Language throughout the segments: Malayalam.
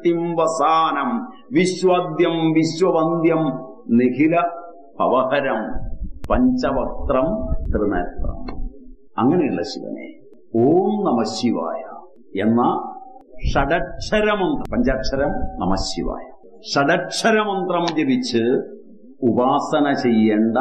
ഷഷ്ടിംബസാനം വിശ്വദ്യം വിശ്വവന്ദ്യം നിഖില പവഹരം പഞ്ചവക്ത്രം ത്രിനേത്രം അങ്ങനെയുള്ള ശിവനെ ഓം നമ ശിവായ എന്ന ഷഡക്ഷരമന്ത്രം പഞ്ചാക്ഷരം നമശിവായ ഷഡക്ഷരമന്ത്രം ജപിച്ച് ഉപാസന ചെയ്യേണ്ട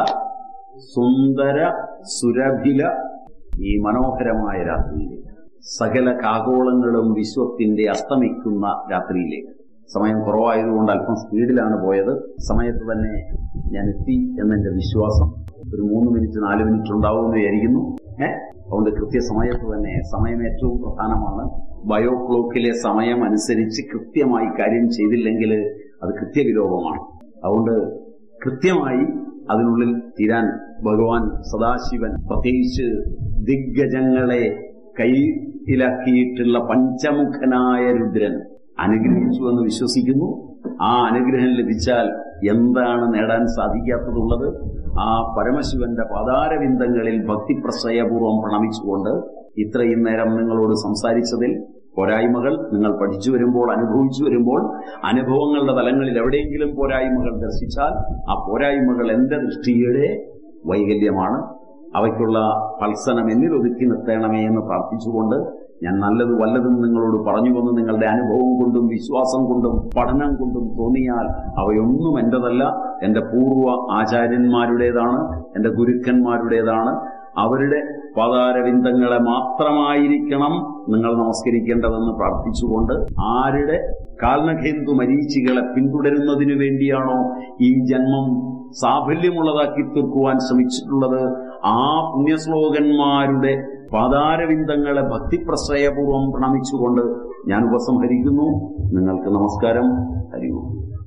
സുന്ദര സുരഭില ഈ മനോഹരമായ രാത്രിയിലേക്ക് സകല കാകോളങ്ങളും വിശ്വത്തിന്റെ അസ്തമിക്കുന്ന രാത്രിയിലേക്ക് സമയം കുറവായതുകൊണ്ട് അല്പം സ്പീഡിലാണ് പോയത് സമയത്ത് തന്നെ ഞാൻ എത്തി എന്നെന്റെ വിശ്വാസം ഒരു മൂന്ന് മിനിറ്റ് നാല് മിനിറ്റ് ഉണ്ടാവുമെന്ന് വിചാരിക്കുന്നു ഏഹ് അതുകൊണ്ട് കൃത്യസമയത്ത് തന്നെ സമയം ഏറ്റവും പ്രധാനമാണ് ബയോ ക്ലോക്കിലെ സമയം അനുസരിച്ച് കൃത്യമായി കാര്യം ചെയ്തില്ലെങ്കിൽ അത് കൃത്യവിലോപമാണ് അതുകൊണ്ട് കൃത്യമായി അതിനുള്ളിൽ തീരാൻ ഭഗവാൻ സദാശിവൻ പ്രത്യേകിച്ച് ദിഗ്ഗജങ്ങളെ കയ്യിലാക്കിയിട്ടുള്ള പഞ്ചമുഖനായ രുദ്രൻ അനുഗ്രഹിച്ചു എന്ന് വിശ്വസിക്കുന്നു ആ അനുഗ്രഹം ലഭിച്ചാൽ എന്താണ് നേടാൻ സാധിക്കാത്തതുള്ളത് ആ പരമശിവന്റെ പാതാരവിന്ദങ്ങളിൽ ഭക്തിപ്രശ്രയപൂർവ്വം പ്രണമിച്ചുകൊണ്ട് ഇത്രയും നേരം നിങ്ങളോട് സംസാരിച്ചതിൽ പോരായ്മകൾ നിങ്ങൾ പഠിച്ചു വരുമ്പോൾ അനുഭവിച്ചു വരുമ്പോൾ അനുഭവങ്ങളുടെ തലങ്ങളിൽ എവിടെയെങ്കിലും പോരായ്മകൾ ദർശിച്ചാൽ ആ പോരായ്മകൾ എന്റെ ദൃഷ്ടിയുടെ വൈകല്യമാണ് അവയ്ക്കുള്ള ഫത്സനം എന്നിൽ ഒതുക്കി നിർത്തണമേ എന്ന് പ്രാർത്ഥിച്ചുകൊണ്ട് ഞാൻ നല്ലത് വല്ലതും നിങ്ങളോട് പറഞ്ഞുവെന്ന് നിങ്ങളുടെ അനുഭവം കൊണ്ടും വിശ്വാസം കൊണ്ടും പഠനം കൊണ്ടും തോന്നിയാൽ അവയൊന്നും എന്റേതല്ല എന്റെ പൂർവ്വ ആചാര്യന്മാരുടേതാണ് എന്റെ ഗുരുക്കന്മാരുടേതാണ് അവരുടെ പാതാരവിന്ദങ്ങളെ മാത്രമായിരിക്കണം നിങ്ങൾ നമസ്കരിക്കേണ്ടതെന്ന് പ്രാർത്ഥിച്ചുകൊണ്ട് ആരുടെ കാൽനഖേന്ദു മരീചികളെ പിന്തുടരുന്നതിനു വേണ്ടിയാണോ ഈ ജന്മം സാഫല്യമുള്ളതാക്കി തീർക്കുവാൻ ശ്രമിച്ചിട്ടുള്ളത് ആ പുണ്യശ്ലോകന്മാരുടെ പാതാരവിന്ദങ്ങളെ ഭക്തിപ്രശ്രയപൂർവ്വം പ്രണമിച്ചുകൊണ്ട് ഞാൻ ഉപസംഹരിക്കുന്നു നിങ്ങൾക്ക് നമസ്കാരം ഹരിവും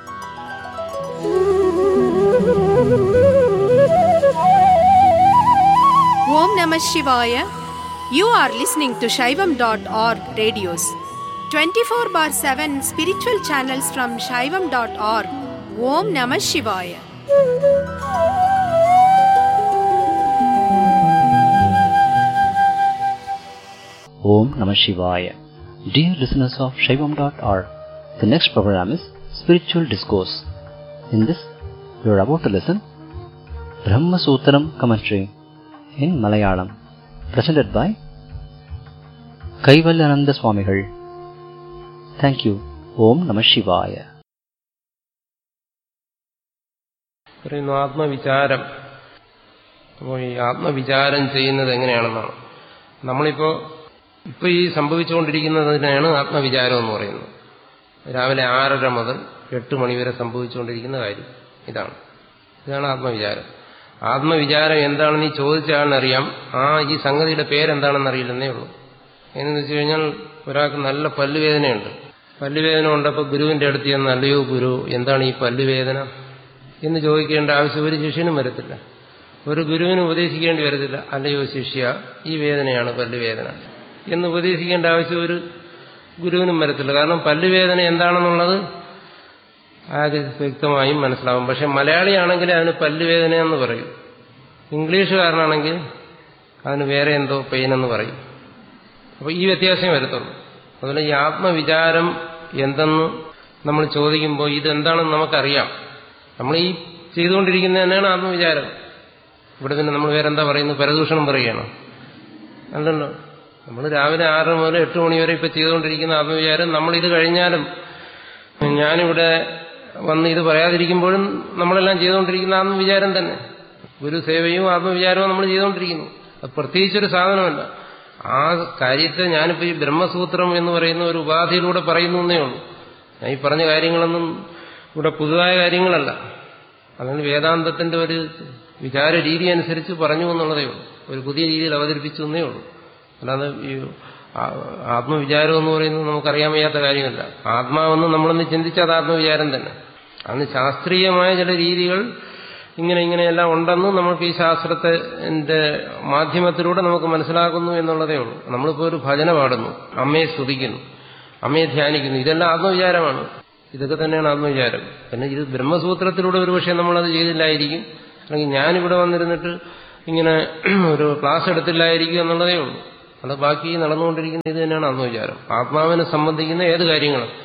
Om Namah Shivaya. You are listening to Shaivam.org radios. 24 bar 7 spiritual channels from Shaivam.org. Om Namah Shivaya. Om Namah Shivaya. Dear listeners of Shaivam.org, the next program is Spiritual Discourse. In this, you are about to listen Brahma Sutram commentary in Malayalam, presented by Kaivalyananda Swamigal. Thank you. Om Namah Shivaya. പറയുന്നു ആത്മവിചാരം അപ്പോൾ ഈ ആത്മവിചാരം ചെയ്യുന്നത് എങ്ങനെയാണെന്നാണ് നമ്മളിപ്പോൾ ഇപ്പോൾ ഈ സംഭവിച്ചുകൊണ്ടിരിക്കുന്നതിനാണ് ആത്മവിചാരം എന്ന് പറയുന്നത് രാവിലെ ആറര മുതൽ എട്ട് മണി വരെ സംഭവിച്ചുകൊണ്ടിരിക്കുന്ന കാര്യം ഇതാണ് ഇതാണ് ആത്മവിചാരം ആത്മവിചാരം എന്താണെന്ന് ഈ ചോദിച്ച ആളിനറിയാം ആ ഈ സംഗതിയുടെ പേരെന്താണെന്ന് അറിയില്ലെന്നേ ഉള്ളൂ എന്നു വെച്ച് കഴിഞ്ഞാൽ ഒരാൾക്ക് നല്ല പല്ലുവേദനയുണ്ട് പല്ലുവേദന ഉണ്ടപ്പോൾ ഗുരുവിന്റെ അടുത്ത് ചെന്ന് അല്ലയോ ഗുരു എന്താണ് ഈ പല്ലുവേദന എന്ന് ചോദിക്കേണ്ട ആവശ്യം ഒരു ശിഷ്യനും വരത്തില്ല ഒരു ഗുരുവിനും ഉപദേശിക്കേണ്ടി വരത്തില്ല അല്ലയോ ശിഷ്യ ഈ വേദനയാണ് പല്ലുവേദന എന്ന് ഉപദേശിക്കേണ്ട ആവശ്യം ഒരു ഗുരുവിനും വരത്തില്ല കാരണം പല്ലുവേദന എന്താണെന്നുള്ളത് ആദ്യം വ്യക്തമായും മനസ്സിലാവും പക്ഷെ മലയാളിയാണെങ്കിൽ അതിന് പല്ലുവേദന എന്ന് പറയും ഇംഗ്ലീഷുകാരനാണെങ്കിൽ അതിന് വേറെ എന്തോ പെയിൻ എന്ന് പറയും അപ്പോൾ ഈ വ്യത്യാസമേ വരത്തുള്ളൂ അതുപോലെ ഈ ആത്മവിചാരം എന്തെന്ന് നമ്മൾ ചോദിക്കുമ്പോൾ ഇതെന്താണെന്ന് നമുക്കറിയാം നമ്മൾ ഈ ചെയ്തുകൊണ്ടിരിക്കുന്നത് തന്നെയാണ് ആത്മവിചാരം ഇവിടെ പിന്നെ നമ്മൾ വേറെ എന്താ പറയുന്നത് പരദൂഷണം പറയുകയാണോ അല്ലല്ലോ നമ്മൾ രാവിലെ ആറ് മുതൽ എട്ട് മണി വരെ ഇപ്പൊ ചെയ്തുകൊണ്ടിരിക്കുന്ന ആത്മവിചാരം നമ്മൾ ഇത് കഴിഞ്ഞാലും ഞാനിവിടെ വന്ന് ഇത് പറയാതിരിക്കുമ്പോഴും നമ്മളെല്ലാം ചെയ്തുകൊണ്ടിരിക്കുന്ന ആത്മവിചാരം തന്നെ ഗുരു സേവയും ആത്മവിചാരവും നമ്മൾ ചെയ്തുകൊണ്ടിരിക്കുന്നു അത് പ്രത്യേകിച്ചൊരു സാധനമല്ല ആ കാര്യത്തെ ഞാനിപ്പോൾ ഈ ബ്രഹ്മസൂത്രം എന്ന് പറയുന്ന ഒരു ഉപാധിയിലൂടെ പറയുന്നു എന്നേ ഉള്ളൂ ഞാൻ ഈ പറഞ്ഞ കാര്യങ്ങളൊന്നും ഇവിടെ പുതുതായ കാര്യങ്ങളല്ല അതാണ് വേദാന്തത്തിന്റെ ഒരു വിചാര രീതി അനുസരിച്ച് പറഞ്ഞു എന്നുള്ളതേ ഉള്ളൂ ഒരു പുതിയ രീതിയിൽ അവതരിപ്പിച്ചു എന്നേ ഉള്ളൂ അല്ലാതെ ഈ ആത്മവിചാരം എന്ന് പറയുന്നത് നമുക്കറിയാൻ വയ്യാത്ത കാര്യമല്ല ആത്മാവെന്ന് നമ്മളൊന്ന് ചിന്തിച്ചാൽ അത് ആത്മവിചാരം തന്നെ അന്ന് ശാസ്ത്രീയമായ ചില രീതികൾ ഇങ്ങനെ ഇങ്ങനെയെല്ലാം ഉണ്ടെന്ന് നമുക്ക് ഈ ശാസ്ത്രത്തിന്റെ മാധ്യമത്തിലൂടെ നമുക്ക് മനസ്സിലാക്കുന്നു എന്നുള്ളതേ ഉള്ളൂ നമ്മളിപ്പോൾ ഒരു ഭജന പാടുന്നു അമ്മയെ സ്തുതിക്കുന്നു അമ്മയെ ധ്യാനിക്കുന്നു ഇതെല്ലാം ആത്മവിചാരമാണ് ഇതൊക്കെ തന്നെയാണ് ആത്മവിചാരം പിന്നെ ഇത് ബ്രഹ്മസൂത്രത്തിലൂടെ ഒരു പക്ഷേ നമ്മളത് ചെയ്തില്ലായിരിക്കും അല്ലെങ്കിൽ ഞാനിവിടെ വന്നിരുന്നിട്ട് ഇങ്ങനെ ഒരു ക്ലാസ് എടുത്തില്ലായിരിക്കും എന്നുള്ളതേ ഉള്ളൂ അത് ബാക്കി നടന്നുകൊണ്ടിരിക്കുന്ന ഇത് തന്നെയാണ് ആത്മവിചാരം ആത്മാവിനെ സംബന്ധിക്കുന്ന ഏത് കാര്യങ്ങളും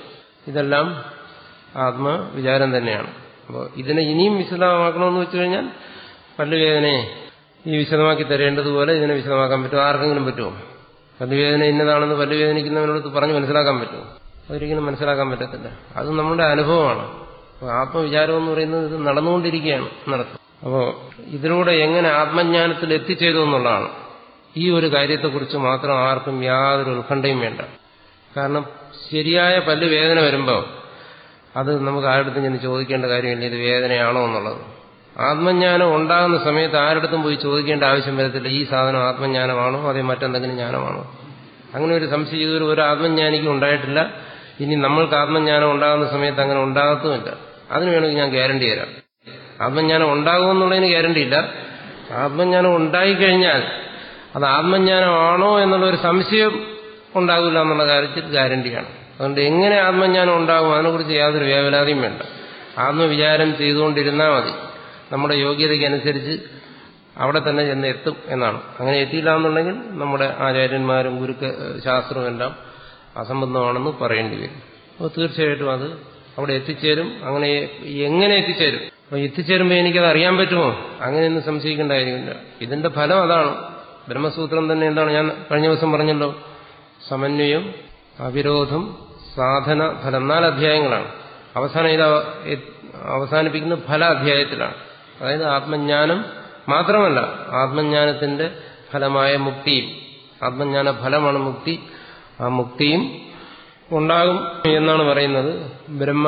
ഇതെല്ലാം ആത്മവിചാരം തന്നെയാണ് അപ്പോൾ ഇതിനെ ഇനിയും വിശദമാക്കണമെന്ന് വെച്ചു കഴിഞ്ഞാൽ പല്ലുവേദനയെ ഈ വിശദമാക്കി തരേണ്ടതുപോലെ ഇതിനെ വിശദമാക്കാൻ പറ്റുമോ ആർക്കെങ്കിലും പറ്റുമോ പല്ലുവേദന ഇന്നതാണെന്ന് പല്ലുവേദനിക്കുന്നവനോട് പറഞ്ഞ് മനസ്സിലാക്കാൻ പറ്റുമോ അതൊരിക്കലും മനസ്സിലാക്കാൻ പറ്റത്തില്ല അത് നമ്മുടെ അനുഭവമാണ് അപ്പോൾ ആത്മവിചാരം എന്ന് പറയുന്നത് ഇത് നടന്നുകൊണ്ടിരിക്കുകയാണ് നടത്തും അപ്പോൾ ഇതിലൂടെ എങ്ങനെ ആത്മജ്ഞാനത്തിൽ എത്തിച്ചേരും എന്നുള്ളതാണ് ഈ ഒരു കാര്യത്തെക്കുറിച്ച് മാത്രം ആർക്കും യാതൊരു ഉത്കണ്ഠയും വേണ്ട കാരണം ശരിയായ പല്ല് വേദന വരുമ്പോൾ അത് നമുക്ക് ആരുടെടുത്തും ചെന്ന് ചോദിക്കേണ്ട കാര്യമില്ല ഇത് വേദനയാണോ എന്നുള്ളത് ആത്മജ്ഞാനം ഉണ്ടാകുന്ന സമയത്ത് ആരുടെടുത്തും പോയി ചോദിക്കേണ്ട ആവശ്യം വരത്തില്ല ഈ സാധനം ആത്മജ്ഞാനമാണോ അതേ മറ്റെന്തെങ്കിലും ജ്ഞാനമാണോ അങ്ങനെ ഒരു സംശയം ഇതൊരു ഒരു ആത്മജ്ഞാനിക്കും ഉണ്ടായിട്ടില്ല ഇനി നമ്മൾക്ക് ആത്മജ്ഞാനം ഉണ്ടാകുന്ന സമയത്ത് അങ്ങനെ ഉണ്ടാകത്തുമില്ല അതിന് വേണമെങ്കിൽ ഞാൻ ഗ്യാരണ്ടി തരാം ആത്മജ്ഞാനം ഉണ്ടാകുമെന്നുള്ളതിന് ഗ്യാരണ്ടി ഇല്ല ആത്മജ്ഞാനം ഉണ്ടായിക്കഴിഞ്ഞാൽ അത് ആത്മജ്ഞാനമാണോ എന്നുള്ള ഒരു സംശയം ഉണ്ടാകില്ല എന്നുള്ള കാര്യത്തിൽ ഗ്യാരണ്ടിയാണ് അതുകൊണ്ട് എങ്ങനെ ആത്മജ്ഞാനം ഉണ്ടാകും അതിനെക്കുറിച്ച് യാതൊരു വേവലാതിയും വേണ്ട ആത്മവിചാരം ചെയ്തുകൊണ്ടിരുന്നാൽ മതി നമ്മുടെ യോഗ്യതയ്ക്കനുസരിച്ച് അവിടെ തന്നെ ചെന്ന് എത്തും എന്നാണ് അങ്ങനെ എത്തിയില്ല എന്നുണ്ടെങ്കിൽ നമ്മുടെ ആചാര്യന്മാരും ഗുരുക്ക ശാസ്ത്രവും എല്ലാം അസംബന്ധമാണെന്ന് പറയേണ്ടി വരും അപ്പോൾ തീർച്ചയായിട്ടും അത് അവിടെ എത്തിച്ചേരും അങ്ങനെ എങ്ങനെ എത്തിച്ചേരും അപ്പോൾ എത്തിച്ചേരുമ്പോൾ എനിക്കത് അറിയാൻ പറ്റുമോ അങ്ങനെയൊന്നും സംശയിക്കേണ്ട കാര്യമില്ല ഇതിന്റെ ഫലം അതാണ് ബ്രഹ്മസൂത്രം തന്നെ എന്താണ് ഞാൻ കഴിഞ്ഞ ദിവസം പറഞ്ഞല്ലോ സമന്വയം അവിരോധം സാധന ഫലം നാല് അധ്യായങ്ങളാണ് അവസാനം ഇത് അവസാനിപ്പിക്കുന്ന ഫല അധ്യായത്തിലാണ് അതായത് ആത്മജ്ഞാനം മാത്രമല്ല ആത്മജ്ഞാനത്തിന്റെ ഫലമായ മുക്തിയും ആത്മജ്ഞാന ഫലമാണ് മുക്തി ആ മുക്തിയും ഉണ്ടാകും എന്നാണ് പറയുന്നത് ബ്രഹ്മ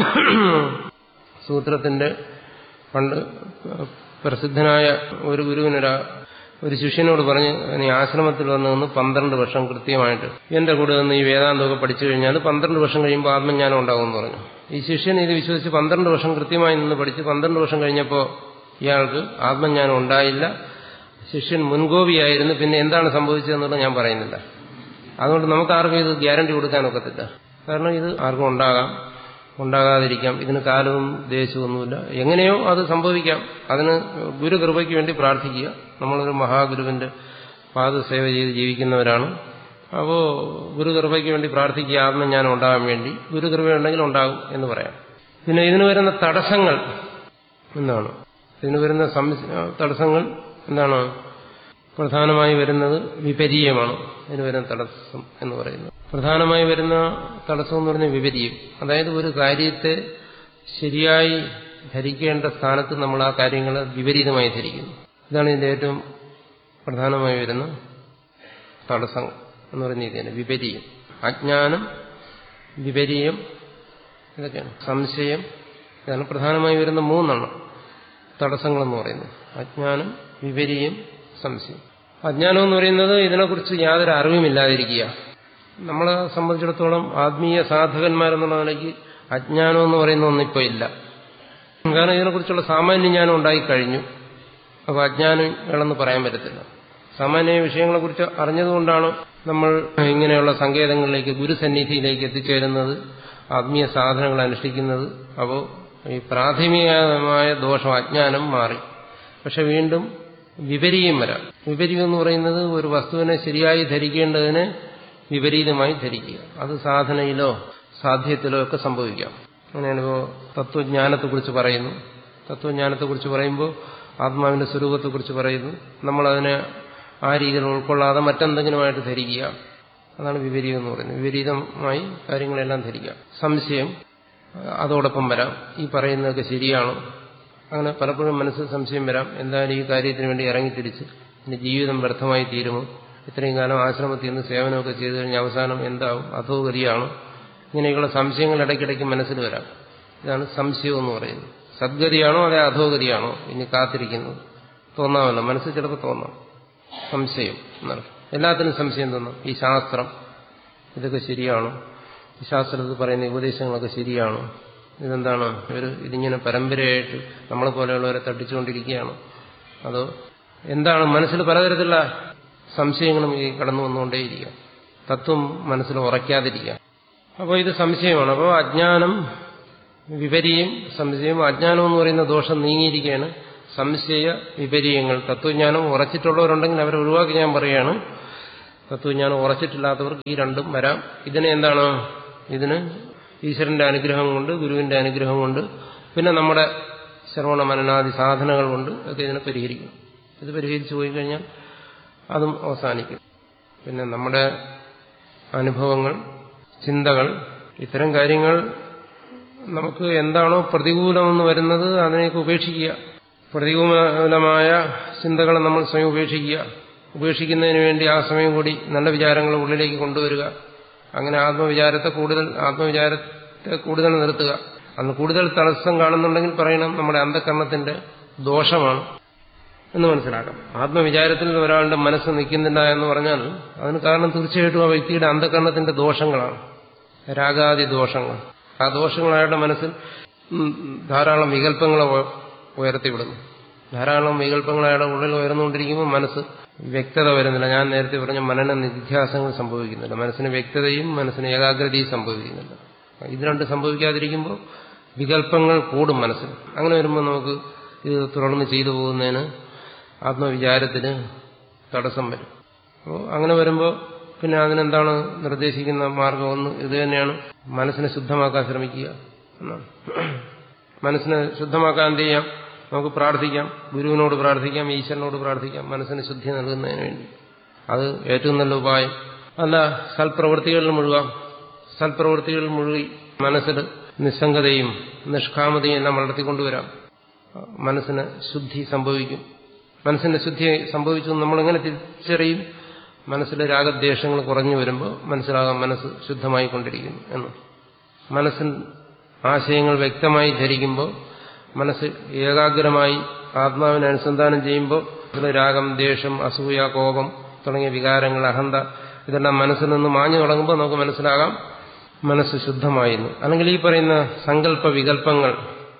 സൂത്രത്തിന്റെ പണ്ട് പ്രസിദ്ധനായ ഒരു ഗുരുവിനൊരാ ഒരു ശിഷ്യനോട് പറഞ്ഞ് നീ ആശ്രമത്തിൽ വന്ന് നിന്ന് പന്ത്രണ്ട് വർഷം കൃത്യമായിട്ട് എന്റെ കൂടെ നിന്ന് ഈ വേദാന്തമൊക്കെ പഠിച്ചു കഴിഞ്ഞാൽ പന്ത്രണ്ട് വർഷം കഴിയുമ്പോൾ ആത്മജ്ഞാനം ഉണ്ടാകുമെന്ന് പറഞ്ഞു ഈ ശിഷ്യൻ ഇത് വിശ്വസിച്ച് പന്ത്രണ്ട് വർഷം കൃത്യമായി നിന്ന് പഠിച്ച് പന്ത്രണ്ട് വർഷം കഴിഞ്ഞപ്പോൾ ഇയാൾക്ക് ആത്മജ്ഞാനം ഉണ്ടായില്ല ശിഷ്യൻ മുൻകോപിയായിരുന്നു പിന്നെ എന്താണ് സംഭവിച്ചതെന്നുള്ളത് ഞാൻ പറയുന്നില്ല അതുകൊണ്ട് നമുക്ക് ആർക്കും ഇത് ഗ്യാരണ്ടി കൊടുക്കാനൊക്കത്തില്ല കാരണം ഇത് ആർക്കും ഉണ്ടാകാം ഉണ്ടാകാതിരിക്കാം ഇതിന് കാലവും ദേശവുമൊന്നുമില്ല എങ്ങനെയോ അത് സംഭവിക്കാം അതിന് ഗുരുകൃപയ്ക്ക് വേണ്ടി പ്രാർത്ഥിക്കുക നമ്മളൊരു മഹാഗുരുവിന്റെ പാദസേവ ചെയ്ത് ജീവിക്കുന്നവരാണ് അപ്പോൾ ഗുരുകൃപയ്ക്ക് വേണ്ടി പ്രാർത്ഥിക്കുക ആത്മജ്ഞാനം ഉണ്ടാകാൻ വേണ്ടി ഗുരുകൃപ ഉണ്ടെങ്കിൽ ഉണ്ടാകും എന്ന് പറയാം പിന്നെ ഇതിന് വരുന്ന തടസ്സങ്ങൾ എന്താണ് ഇതിന് വരുന്ന തടസ്സങ്ങൾ എന്താണ് പ്രധാനമായി വരുന്നത് വിപരീയമാണ് ഇതിന് വരുന്ന തടസ്സം എന്ന് പറയുന്നത് പ്രധാനമായി വരുന്ന തടസ്സം എന്ന് പറയുന്നത് വിപരീയം അതായത് ഒരു കാര്യത്തെ ശരിയായി ധരിക്കേണ്ട സ്ഥാനത്ത് നമ്മൾ ആ കാര്യങ്ങളെ വിപരീതമായി ധരിക്കുന്നു ഇതാണ് ഇതിന്റെ ഏറ്റവും പ്രധാനമായി വരുന്ന തടസ്സങ്ങൾ എന്ന് പറയുന്ന രീതിയാണ് വിപരീയം അജ്ഞാനം വിപരീയം ഇതൊക്കെയാണ് സംശയം ഇതാണ് പ്രധാനമായി വരുന്ന മൂന്നെണ്ണം തടസ്സങ്ങളെന്ന് പറയുന്നത് അജ്ഞാനം വിപരീയം സംശയം അജ്ഞാനം എന്ന് പറയുന്നത് ഇതിനെക്കുറിച്ച് യാതൊരു അറിവുമില്ലാതിരിക്കുക നമ്മളെ സംബന്ധിച്ചിടത്തോളം ആത്മീയ സാധകന്മാരെന്നുള്ള നിലയ്ക്ക് അജ്ഞാനം എന്ന് പറയുന്ന ഒന്നിപ്പോൾ ഇല്ല കാരണം ഇതിനെക്കുറിച്ചുള്ള സാമാന്യ ജ്ഞാനം ഉണ്ടായിക്കഴിഞ്ഞു അപ്പോൾ അജ്ഞാനങ്ങളെന്ന് പറയാൻ പറ്റത്തില്ല സാമാന്യ വിഷയങ്ങളെക്കുറിച്ച് അറിഞ്ഞതുകൊണ്ടാണ് നമ്മൾ ഇങ്ങനെയുള്ള സങ്കേതങ്ങളിലേക്ക് ഗുരുസന്നിധിയിലേക്ക് എത്തിച്ചേരുന്നത് ആത്മീയ സാധനങ്ങൾ അനുഷ്ഠിക്കുന്നത് അപ്പോൾ ഈ പ്രാഥമികമായ ദോഷം അജ്ഞാനം മാറി പക്ഷെ വീണ്ടും വിപരീയം വരാം വിപരീയം എന്ന് പറയുന്നത് ഒരു വസ്തുവിനെ ശരിയായി ധരിക്കേണ്ടതിന് വിപരീതമായി ധരിക്കുക അത് സാധനയിലോ സാധ്യത്തിലോ ഒക്കെ സംഭവിക്കാം അങ്ങനെയാണ് ഇപ്പോൾ തത്വജ്ഞാനത്തെക്കുറിച്ച് പറയുന്നു തത്വജ്ഞാനത്തെക്കുറിച്ച് പറയുമ്പോൾ ആത്മാവിന്റെ സ്വരൂപത്തെക്കുറിച്ച് പറയുന്നു നമ്മളതിനെ ആ രീതിയിൽ ഉൾക്കൊള്ളാതെ മറ്റെന്തെങ്കിലുമായിട്ട് ധരിക്കുക അതാണ് വിപരീതം എന്ന് പറയുന്നത് വിപരീതമായി കാര്യങ്ങളെല്ലാം ധരിക്കുക സംശയം അതോടൊപ്പം വരാം ഈ പറയുന്നതൊക്കെ ശരിയാണോ അങ്ങനെ പലപ്പോഴും മനസ്സിൽ സംശയം വരാം എന്തായാലും ഈ കാര്യത്തിന് വേണ്ടി ഇറങ്ങിത്തിരിച്ച് എന്റെ ജീവിതം വ്യർത്ഥമായി തീരുമോ ഇത്രയും കാലം ആശ്രമത്തിൽ നിന്ന് സേവനമൊക്കെ ചെയ്തു കഴിഞ്ഞാൽ അവസാനം എന്താവും അധോഗതിയാണോ ഇങ്ങനെയുള്ള സംശയങ്ങൾ ഇടയ്ക്കിടയ്ക്ക് മനസ്സിൽ വരാം ഇതാണ് സംശയം എന്ന് പറയുന്നത് സദ്ഗതിയാണോ അതെ അധോഗതിയാണോ ഇനി കാത്തിരിക്കുന്നത് തോന്നാമല്ലോ മനസ്സിൽ ചിലപ്പോൾ തോന്നാം സംശയം എന്നർത്ഥം എല്ലാത്തിനും സംശയം തോന്നും ഈ ശാസ്ത്രം ഇതൊക്കെ ശരിയാണോ ഈ ശാസ്ത്രത്തിൽ പറയുന്ന ഉപദേശങ്ങളൊക്കെ ശരിയാണോ ഇതെന്താണ് ഒരു ഇതിങ്ങനെ പരമ്പരയായിട്ട് നമ്മളെ പോലെയുള്ളവരെ തട്ടിച്ചുകൊണ്ടിരിക്കുകയാണോ അതോ എന്താണ് മനസ്സിൽ പലതരത്തിലുള്ള സംശയങ്ങളും ഈ കടന്നു വന്നുകൊണ്ടേയിരിക്കുക തത്വം മനസ്സിൽ ഉറയ്ക്കാതിരിക്കുക അപ്പോൾ ഇത് സംശയമാണ് അപ്പോൾ അജ്ഞാനം വിപരീയം സംശയം അജ്ഞാനം എന്ന് പറയുന്ന ദോഷം നീങ്ങിയിരിക്കുകയാണ് സംശയ വിപരീയങ്ങൾ തത്വജ്ഞാനം ഉറച്ചിട്ടുള്ളവരുണ്ടെങ്കിൽ അവരെ ഒഴിവാക്കി ഞാൻ പറയുകയാണ് തത്വജ്ഞാനം ഉറച്ചിട്ടില്ലാത്തവർക്ക് ഈ രണ്ടും വരാം ഇതിനെ എന്താണ് ഇതിന് ഈശ്വരന്റെ അനുഗ്രഹം കൊണ്ട് ഗുരുവിന്റെ അനുഗ്രഹം കൊണ്ട് പിന്നെ നമ്മുടെ ശ്രവണ മനനാദി സാധനങ്ങൾ കൊണ്ട് ഒക്കെ ഇതിനെ പരിഹരിക്കും ഇത് പരിഹരിച്ചു പോയി കഴിഞ്ഞാൽ അതും അവസാനിക്കും പിന്നെ നമ്മുടെ അനുഭവങ്ങൾ ചിന്തകൾ ഇത്തരം കാര്യങ്ങൾ നമുക്ക് എന്താണോ പ്രതികൂലമെന്ന് വരുന്നത് അതിനെയൊക്കെ ഉപേക്ഷിക്കുക പ്രതികൂലമായ ചിന്തകളെ നമ്മൾ സ്വയം ഉപേക്ഷിക്കുക ഉപേക്ഷിക്കുന്നതിന് വേണ്ടി ആ സമയം കൂടി നല്ല വിചാരങ്ങൾ ഉള്ളിലേക്ക് കൊണ്ടുവരിക അങ്ങനെ ആത്മവിചാരത്തെ കൂടുതൽ ആത്മവിചാരത്തെ കൂടുതൽ നിർത്തുക അന്ന് കൂടുതൽ തടസ്സം കാണുന്നുണ്ടെങ്കിൽ പറയണം നമ്മുടെ അന്ധകരണത്തിന്റെ ദോഷമാണ് എന്ന് മനസ്സിലാക്കാം ആത്മവിചാരത്തിൽ ഒരാളുടെ മനസ്സ് നിൽക്കുന്നില്ല എന്ന് പറഞ്ഞാൽ അതിന് കാരണം തീർച്ചയായിട്ടും ആ വ്യക്തിയുടെ അന്ധകരണത്തിന്റെ ദോഷങ്ങളാണ് രാഗാദി ദോഷങ്ങൾ ആ ദോഷങ്ങൾ അയാളുടെ മനസ്സിൽ ഉം, ധാരാളം വികല്പങ്ങളെ ഉ- ഉയർത്തിവിടുന്നു ധാരാളം വികല്പങ്ങൾ അയാളുടെ ഉള്ളിൽ ഉയർന്നുകൊണ്ടിരിക്കുമ്പോൾ മനസ്സ് വ്യക്തത വരുന്നില്ല ഞാൻ നേരത്തെ പറഞ്ഞ മനന നിധ്യാസങ്ങൾ സംഭവിക്കുന്നില്ല മനസ്സിന് വ്യക്തതയും മനസ്സിന് ഏകാഗ്രതയും സംഭവിക്കുന്നില്ല ഇത് രണ്ട് സംഭവിക്കാതിരിക്കുമ്പോൾ വികല്പങ്ങൾ കൂടും മനസ്സിൽ അങ്ങനെ വരുമ്പോൾ നമുക്ക് ഇത് തുടർന്ന് ചെയ്തു പോകുന്നതിന് ആത്മവിചാരത്തിന് തടസ്സം വരും അപ്പോൾ അങ്ങനെ വരുമ്പോൾ പിന്നെ അതിനെന്താണ് നിർദ്ദേശിക്കുന്ന മാർഗം ഒന്ന് ഇത് തന്നെയാണ് മനസ്സിനെ ശുദ്ധമാക്കാൻ ശ്രമിക്കുക എന്നാണ് മനസ്സിനെ ശുദ്ധമാക്കാൻ എന്ത് ചെയ്യാം നമുക്ക് പ്രാർത്ഥിക്കാം ഗുരുവിനോട് പ്രാർത്ഥിക്കാം ഈശ്വരനോട് പ്രാർത്ഥിക്കാം മനസ്സിന് ശുദ്ധി നൽകുന്നതിന് വേണ്ടി അത് ഏറ്റവും നല്ല ഉപായം അല്ല സൽപ്രവൃത്തികളിൽ മുഴുകാം സൽപ്രവൃത്തികളിൽ മുഴുകി മനസ്സിൽ നിസ്സംഗതയും നിഷ്കാമതയും എല്ലാം വളർത്തിക്കൊണ്ടുവരാം മനസ്സിന് ശുദ്ധി സംഭവിക്കും മനസ്സിന്റെ ശുദ്ധി സംഭവിച്ചു എന്ന് നമ്മളെങ്ങനെ തിരിച്ചറിയും മനസ്സിലെ രാഗദ്വേഷങ്ങൾ കുറഞ്ഞു വരുമ്പോൾ മനസ്സിലാകാം മനസ്സ് ശുദ്ധമായി കൊണ്ടിരിക്കുന്നു എന്ന് മനസ്സിൽ ആശയങ്ങൾ വ്യക്തമായി ധരിക്കുമ്പോൾ മനസ്സ് ഏകാഗ്രമായി ആത്മാവിനെ അനുസന്ധാനം ചെയ്യുമ്പോൾ ഇതിലെ രാഗം ദേഷ്യം അസൂയ കോപം തുടങ്ങിയ വികാരങ്ങൾ അഹന്ത ഇതെല്ലാം മനസ്സിൽ നിന്ന് മാഞ്ഞു തുടങ്ങുമ്പോൾ നമുക്ക് മനസ്സിലാകാം മനസ്സ് ശുദ്ധമായിരുന്നു അല്ലെങ്കിൽ ഈ പറയുന്ന സങ്കല്പ വികല്പങ്ങൾ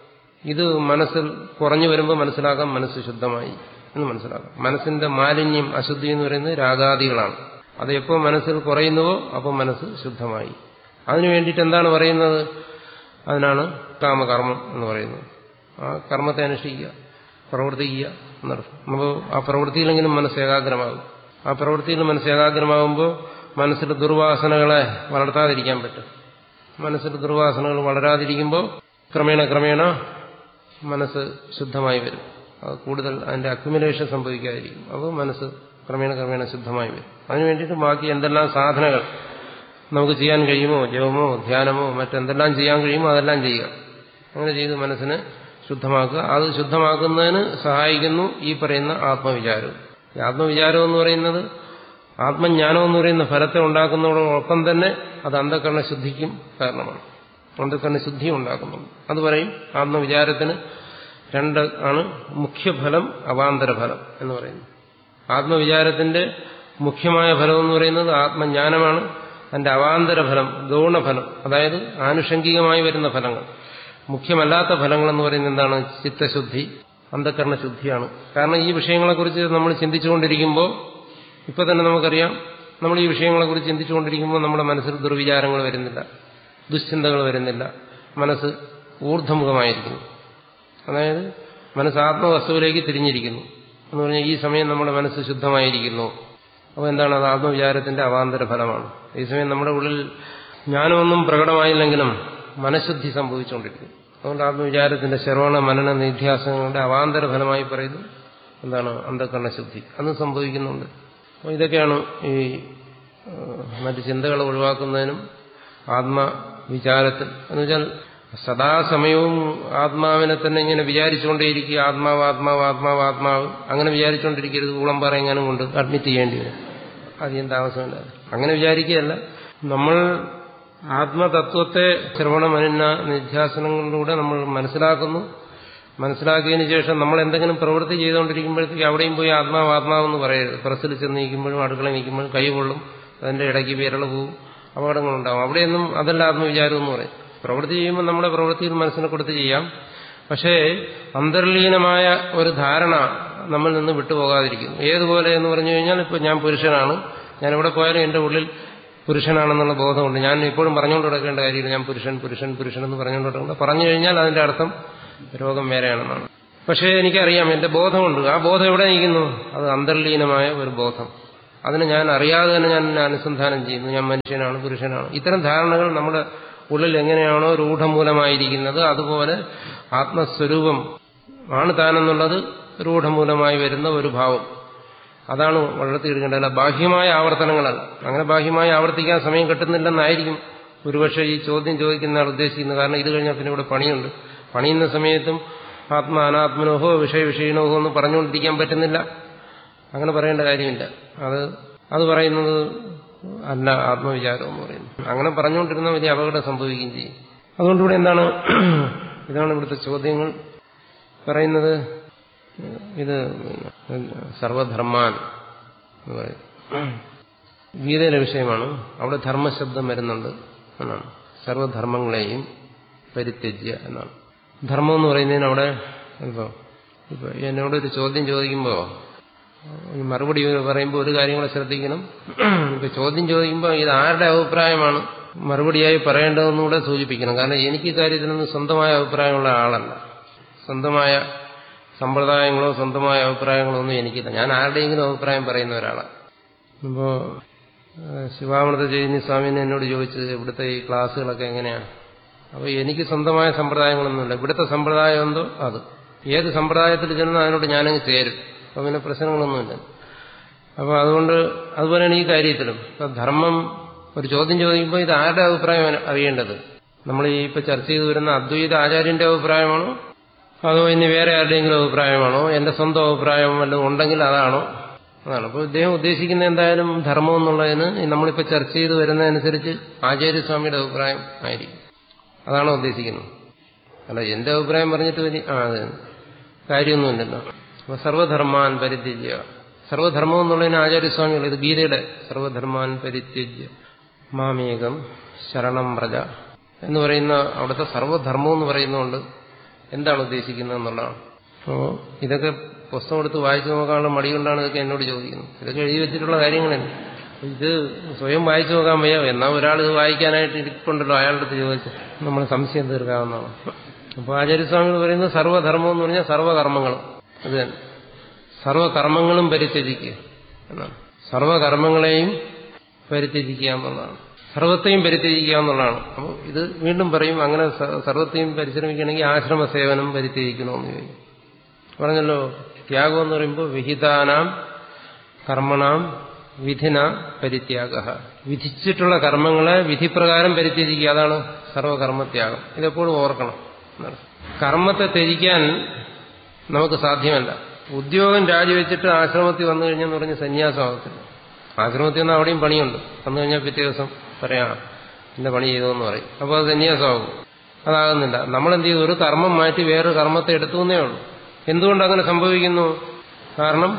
ഇത് മനസ്സിൽ കുറഞ്ഞു വരുമ്പോൾ മനസ്സിലാകാം മനസ്സ് ശുദ്ധമായി എന്ന് മനസ്സിലാക്കാം മനസ്സിന്റെ മാലിന്യം അശുദ്ധി എന്ന് പറയുന്നത് രാഗാദികളാണ് അത് എപ്പോൾ മനസ്സിൽ കുറയുന്നുവോ അപ്പോൾ മനസ്സ് ശുദ്ധമായി അതിനു വേണ്ടിയിട്ട് എന്താണ് പറയുന്നത് അതിനാണ് കാമകർമ്മം എന്ന് പറയുന്നത് ആ കർമ്മത്തെ അനുഷ്ഠിക്കുക പ്രവർത്തിക്കുക എന്നർത്ഥം അപ്പോൾ ആ പ്രവൃത്തിയിലെങ്കിലും മനസ്സ് ഏകാഗ്രമാകും ആ പ്രവൃത്തിയിൽ മനസ്സ് ഏകാഗ്രമാകുമ്പോൾ മനസ്സിൽ ദുർവാസനകളെ വളർത്താതിരിക്കാൻ പറ്റും മനസ്സിൽ ദുർവാസനകൾ വളരാതിരിക്കുമ്പോൾ ക്രമേണ ക്രമേണ മനസ്സ് ശുദ്ധമായി വരും അത് കൂടുതൽ അതിന്റെ അക്യുമുലേഷൻ സംഭവിക്കാതിരിക്കും അപ്പോൾ മനസ്സ് ക്രമേണ ക്രമേണ ശുദ്ധമായി വരും അതിനു വേണ്ടിയിട്ട് ബാക്കി എന്തെല്ലാം സാധനങ്ങൾ നമുക്ക് ചെയ്യാൻ കഴിയുമോ ജപമോ ധ്യാനമോ മറ്റെന്തെല്ലാം ചെയ്യാൻ കഴിയുമോ അതെല്ലാം ചെയ്യുക അങ്ങനെ ചെയ്ത് മനസ്സിനെ ശുദ്ധമാക്കുക അത് ശുദ്ധമാക്കുന്നതിന് സഹായിക്കുന്നു ഈ പറയുന്ന ആത്മവിചാരം ഈ ആത്മവിചാരം എന്ന് പറയുന്നത് ആത്മജ്ഞാനം എന്ന് പറയുന്ന ഫലത്തെ ഉണ്ടാക്കുന്നതോടൊപ്പം തന്നെ അത് അന്ധകരണ ശുദ്ധിക്കും കാരണമാണ് അന്ധകരണ ശുദ്ധിയും ഉണ്ടാക്കുന്നുണ്ട് അത് പറയും ആത്മവിചാരത്തിന് രണ്ട് ആണ് മുഖ്യഫലം അവാന്തരഫലം എന്ന് പറയുന്നത് ആത്മവിചാരത്തിന്റെ മുഖ്യമായ ഫലം എന്ന് പറയുന്നത് ആത്മജ്ഞാനമാണ് അതിന്റെ അവാന്തരഫലം ഗൗണഫലം അതായത് ആനുഷംഗികമായി വരുന്ന ഫലങ്ങൾ മുഖ്യമല്ലാത്ത ഫലങ്ങൾ എന്ന് പറയുന്നത് എന്താണ് ചിത്തശുദ്ധി അന്ധകരണ ശുദ്ധിയാണ് കാരണം ഈ വിഷയങ്ങളെക്കുറിച്ച് നമ്മൾ ചിന്തിച്ചുകൊണ്ടിരിക്കുമ്പോൾ ഇപ്പൊ തന്നെ നമുക്കറിയാം നമ്മൾ ഈ വിഷയങ്ങളെക്കുറിച്ച് ചിന്തിച്ചുകൊണ്ടിരിക്കുമ്പോൾ നമ്മുടെ മനസ്സിൽ ദുർവിചാരങ്ങൾ വരുന്നില്ല ദുശ്ചിന്തകൾ വരുന്നില്ല മനസ്സ് ഊർദ്ധമുഖമായിരിക്കുന്നു അതായത് മനസ്സ് ആത്മവസ്തുവിലേക്ക് തിരിഞ്ഞിരിക്കുന്നു എന്ന് പറഞ്ഞാൽ ഈ സമയം നമ്മുടെ മനസ്സ് ശുദ്ധമായിരിക്കുന്നു അപ്പോൾ എന്താണ് അത് ആത്മവിചാരത്തിന്റെ അവാന്തര ഫലമാണ് ഈ സമയം നമ്മുടെ ഉള്ളിൽ ജ്ഞാനമൊന്നും പ്രകടമായില്ലെങ്കിലും മനഃശുദ്ധി സംഭവിച്ചുകൊണ്ടിരിക്കുന്നു അതുകൊണ്ട് ആത്മവിചാരത്തിന്റെ ശ്രവണ മനന നിധ്യാസങ്ങളുടെ അവാന്തര ഫലമായി പറയുന്നു എന്താണ് അന്ധകരണശുദ്ധി അതും സംഭവിക്കുന്നുണ്ട് അപ്പോൾ ഇതൊക്കെയാണ് ഈ ഏഹ്, മറ്റ് ചിന്തകൾ ഒഴിവാക്കുന്നതിനും ആത്മവിചാരത്തിൽ എന്ന് വെച്ചാൽ സദാസമയവും ആത്മാവിനെ തന്നെ ഇങ്ങനെ വിചാരിച്ചുകൊണ്ടേയിരിക്കുക ആത്മാവ് ആത്മാവ് ആത്മാവ് ആത്മാവ് അങ്ങനെ വിചാരിച്ചുകൊണ്ടിരിക്കരുത് ഊളം പറയുങ്ങാനും കൊണ്ട് അഡ്മിറ്റ് ചെയ്യേണ്ടി വരും അധികം താമസമില്ല അങ്ങനെ വിചാരിക്കുകയല്ല നമ്മൾ ആത്മതത്വത്തെ ശ്രവണ മനന നിധ്യാസനങ്ങളിലൂടെ നമ്മൾ മനസ്സിലാക്കുന്നു മനസ്സിലാക്കിയതിന് ശേഷം നമ്മൾ എന്തെങ്കിലും പ്രവൃത്തി ചെയ്തുകൊണ്ടിരിക്കുമ്പോഴത്തേക്ക് അവിടെയും പോയി ആത്മാവ് ആത്മാവെന്ന് പറയരുത് പ്രസ്സിൽ ചെന്ന് നിൽക്കുമ്പോഴും അടുക്കള നിൽക്കുമ്പോഴും കൈ കൊള്ളും അതിന്റെ ഇടയ്ക്ക് വിരൽ പോവും അപകടങ്ങളുണ്ടാവും അവിടെയൊന്നും അതല്ല ആത്മവിചാരം എന്ന് പറയും പ്രവൃത്തി ചെയ്യുമ്പോൾ നമ്മുടെ പ്രവൃത്തിയിൽ മനസ്സിനെ കൊടുത്ത് ചെയ്യാം പക്ഷേ അന്തർലീനമായ ഒരു ധാരണ നമ്മിൽ നിന്ന് വിട്ടുപോകാതിരിക്കുന്നു ഏതുപോലെ എന്ന് പറഞ്ഞു കഴിഞ്ഞാൽ ഇപ്പോൾ ഞാൻ പുരുഷനാണ് ഞാൻ എവിടെ പോയാലും എൻ്റെ ഉള്ളിൽ പുരുഷനാണെന്നുള്ള ബോധമുണ്ട് ഞാൻ ഇപ്പോഴും പറഞ്ഞുകൊണ്ട് കിടക്കേണ്ട കാര്യമില്ല ഞാൻ പുരുഷൻ പുരുഷൻ പുരുഷൻ എന്ന് പറഞ്ഞുകൊണ്ട് കിടക്കുന്നത് പറഞ്ഞു കഴിഞ്ഞാൽ അതിന്റെ അർത്ഥം രോഗം വേറെയാണെന്നാണ് പക്ഷേ എനിക്കറിയാം എന്റെ ബോധമുണ്ട് ആ ബോധം എവിടെ നിൽക്കുന്നു അത് അന്തർലീനമായ ഒരു ബോധം അതിന് ഞാൻ അറിയാതെ തന്നെ ഞാൻ എന്നെ അനുസന്ധാനം ചെയ്യുന്നു ഞാൻ മനുഷ്യനാണ് പുരുഷനാണ് ഇത്തരം ധാരണകൾ നമ്മുടെ ഉള്ളിൽ എങ്ങനെയാണോ രൂഢമൂലമായിരിക്കുന്നത് അതുപോലെ ആത്മസ്വരൂപം ആണ് താനെന്നുള്ളത് രൂഢമൂലമായി വരുന്ന ഒരു ഭാവം അതാണ് വളർത്തിയെടുക്കേണ്ടത് അല്ല ബാഹ്യമായ ആവർത്തനങ്ങളല്ല അങ്ങനെ ബാഹ്യമായി ആവർത്തിക്കാൻ സമയം കിട്ടുന്നില്ലെന്നായിരിക്കും ഒരുപക്ഷെ ഈ ചോദ്യം ചോദിക്കുന്ന ആൾ ഉദ്ദേശിക്കുന്നത് കാരണം ഇത് കഴിഞ്ഞാൽ പിന്നെ ഇവിടെ പണിയുണ്ട് പണിയുന്ന സമയത്തും ആത്മ അനാത്മനോഹോ വിഷയ വിഷയനോഹോ എന്ന് പറഞ്ഞുകൊണ്ടിരിക്കാൻ പറ്റുന്നില്ല അങ്ങനെ പറയേണ്ട കാര്യമില്ല അത് അത് പറയുന്നത് അല്ല ആത്മവിചാരം എന്ന് പറയുന്നത് അങ്ങനെ പറഞ്ഞുകൊണ്ടിരുന്ന വലിയ അപകടം സംഭവിക്കുകയും ചെയ്യും അതുകൊണ്ട് ഇവിടെ എന്താണ് ഇതാണ് ഇവിടുത്തെ ചോദ്യങ്ങൾ പറയുന്നത് ഇത് സർവധർമാൻ എന്ന് പറയും ഗീതയിലെ വിഷയമാണ് അവിടെ ധർമ്മശബ്ദം വരുന്നുണ്ട് എന്നാണ് സർവധർമ്മങ്ങളെയും പരിത്യജ്യ എന്നാണ് ധർമ്മം എന്ന് പറയുന്നതിന് അവിടെ ഇപ്പോ ഇപ്പൊ എന്നോടൊരു ചോദ്യം ചോദിക്കുമ്പോൾ മറുപടി പറയുമ്പോൾ ഒരു കാര്യം കൂടെ ശ്രദ്ധിക്കണം ഇപ്പൊ ചോദ്യം ചോദിക്കുമ്പോൾ ഇത് ആരുടെ അഭിപ്രായമാണ് മറുപടിയായി പറയേണ്ടതെന്നുകൂടെ സൂചിപ്പിക്കണം കാരണം എനിക്ക് കാര്യത്തിലൊന്നും സ്വന്തമായ അഭിപ്രായമുള്ള ആളല്ല സ്വന്തമായ സമ്പ്രദായങ്ങളോ സ്വന്തമായ അഭിപ്രായങ്ങളോ ഒന്നും എനിക്കില്ല ഞാൻ ആരുടെയെങ്കിലും അഭിപ്രായം പറയുന്ന ഒരാളാണ് അപ്പോ ശിവാമൃത ചൈതന്യ സ്വാമിനെ എന്നോട് ചോദിച്ചത് ഇവിടുത്തെ ഈ ക്ലാസ്സുകളൊക്കെ എങ്ങനെയാണ് അപ്പോൾ എനിക്ക് സ്വന്തമായ സമ്പ്രദായങ്ങളൊന്നുമില്ല ഇവിടുത്തെ സമ്പ്രദായം എന്തോ അത് ഏത് സമ്പ്രദായത്തിൽ ചെന്നാൽ അതിനോട് ഞാനങ്ങ് ചേരും അപ്പം പിന്നെ പ്രശ്നങ്ങളൊന്നുമില്ല അപ്പോൾ അതുകൊണ്ട് അതുപോലെയാണ് ഈ കാര്യത്തിലും ഇപ്പം ധർമ്മം ഒരു ചോദ്യം ചോദിക്കുമ്പോൾ ഇത് ആരുടെ അഭിപ്രായം അറിയേണ്ടത് നമ്മൾ ഈ ഇപ്പം ചർച്ച ചെയ്തു വരുന്ന അദ്വൈത ആചാര്യന്റെ അഭിപ്രായമാണോ അതോ ഇനി വേറെ ആരുടെയെങ്കിലും അഭിപ്രായമാണോ എന്റെ സ്വന്തം അഭിപ്രായം വല്ലതും ഉണ്ടെങ്കിൽ അതാണോ അതാണ് അപ്പോൾ ഇദ്ദേഹം ഉദ്ദേശിക്കുന്ന എന്തായാലും ധർമ്മം എന്നുള്ളതിന് നമ്മളിപ്പോൾ ചർച്ച ചെയ്ത് വരുന്നതനുസരിച്ച് ആചാര്യസ്വാമിയുടെ അഭിപ്രായം ആയിരിക്കും അതാണോ ഉദ്ദേശിക്കുന്നത് അല്ല എന്റെ അഭിപ്രായം പറഞ്ഞിട്ട് വലിയ ആ അതെ കാര്യമൊന്നുമില്ലല്ലോ അപ്പൊ സർവധർമാൻ പരിത്യജ്യ സർവധർമ്മം എന്നുള്ളതിന് ആചാര്യസ്വാമികൾ ഇത് ഗീതയുടെ സർവധർമാൻ പരിത്യജ്യ മാമേകം ശരണം വ്രജ എന്ന് പറയുന്ന അവിടുത്തെ സർവധർമ്മം എന്ന് പറയുന്നതുകൊണ്ട് എന്താണ് ഉദ്ദേശിക്കുന്നത് എന്നുള്ളതാണ് അപ്പോൾ ഇതൊക്കെ പുസ്തകം എടുത്ത് വായിച്ചു നോക്കാനുള്ള മടി കൊണ്ടാണ് ഇതൊക്കെ എന്നോട് ചോദിക്കുന്നത് ഇതൊക്കെ എഴുതി വെച്ചിട്ടുള്ള കാര്യങ്ങളാണ് ഇത് സ്വയം വായിച്ചു നോക്കാൻ വയ്യ എന്നാൽ ഒരാൾ ഇത് വായിക്കാനായിട്ട് ഇരിപ്പുണ്ടല്ലോ അയാളുടെ അടുത്ത് ചോദിച്ച് നമ്മൾ സംശയം തീർക്കാവുന്നതാണ് അപ്പോൾ ആചാര്യസ്വാമികൾ പറയുന്നത് സർവ്വധർമ്മം എന്ന് പറഞ്ഞാൽ സർവ്വകർമ്മങ്ങളും അത് തന്നെ സർവകർമ്മങ്ങളും പരിത്യജിക്കുക എന്നാണ് സർവകർമ്മങ്ങളെയും പരിത്യജിക്കുക എന്നുള്ളതാണ് സർവത്തെയും പരിത്യജിക്കുക എന്നുള്ളതാണ് അപ്പോൾ ഇത് വീണ്ടും പറയും അങ്ങനെ സർവത്തെയും പരിശ്രമിക്കണമെങ്കിൽ ആശ്രമ സേവനം പരിത്യജിക്കണമെന്ന് ചോദിക്കും പറഞ്ഞല്ലോ ത്യാഗം എന്ന് പറയുമ്പോൾ വിഹിതാനാം കർമ്മണാം വിധിന പരിത്യാഗ വിധിച്ചിട്ടുള്ള കർമ്മങ്ങളെ വിധിപ്രകാരം പരിത്യജിക്കുക അതാണ് സർവകർമ്മത്യാഗം ഇതെപ്പോഴും ഓർക്കണം കർമ്മത്തെ ത്യജിക്കാൻ നമുക്ക് സാധ്യമല്ല ഉദ്യോഗം രാജിവെച്ചിട്ട് ആശ്രമത്തിൽ വന്നു കഴിഞ്ഞെന്ന് പറഞ്ഞ് സന്യാസമാകത്തില്ല ആശ്രമത്തിൽ നിന്ന് അവിടെയും പണിയുണ്ട് വന്നു കഴിഞ്ഞാൽ പിറ്റേ ദിവസം പറയാം എന്റെ പണി ചെയ്തോന്ന് പറയും അപ്പോൾ അത് സന്യാസമാകും അതാകുന്നില്ല നമ്മളെന്ത് ചെയ്തു ഒരു കർമ്മം മാറ്റി വേറൊരു കർമ്മത്തെ എടുത്തു എന്നേ ഉള്ളൂ എന്തുകൊണ്ട് അങ്ങനെ സംഭവിക്കുന്നു കാരണം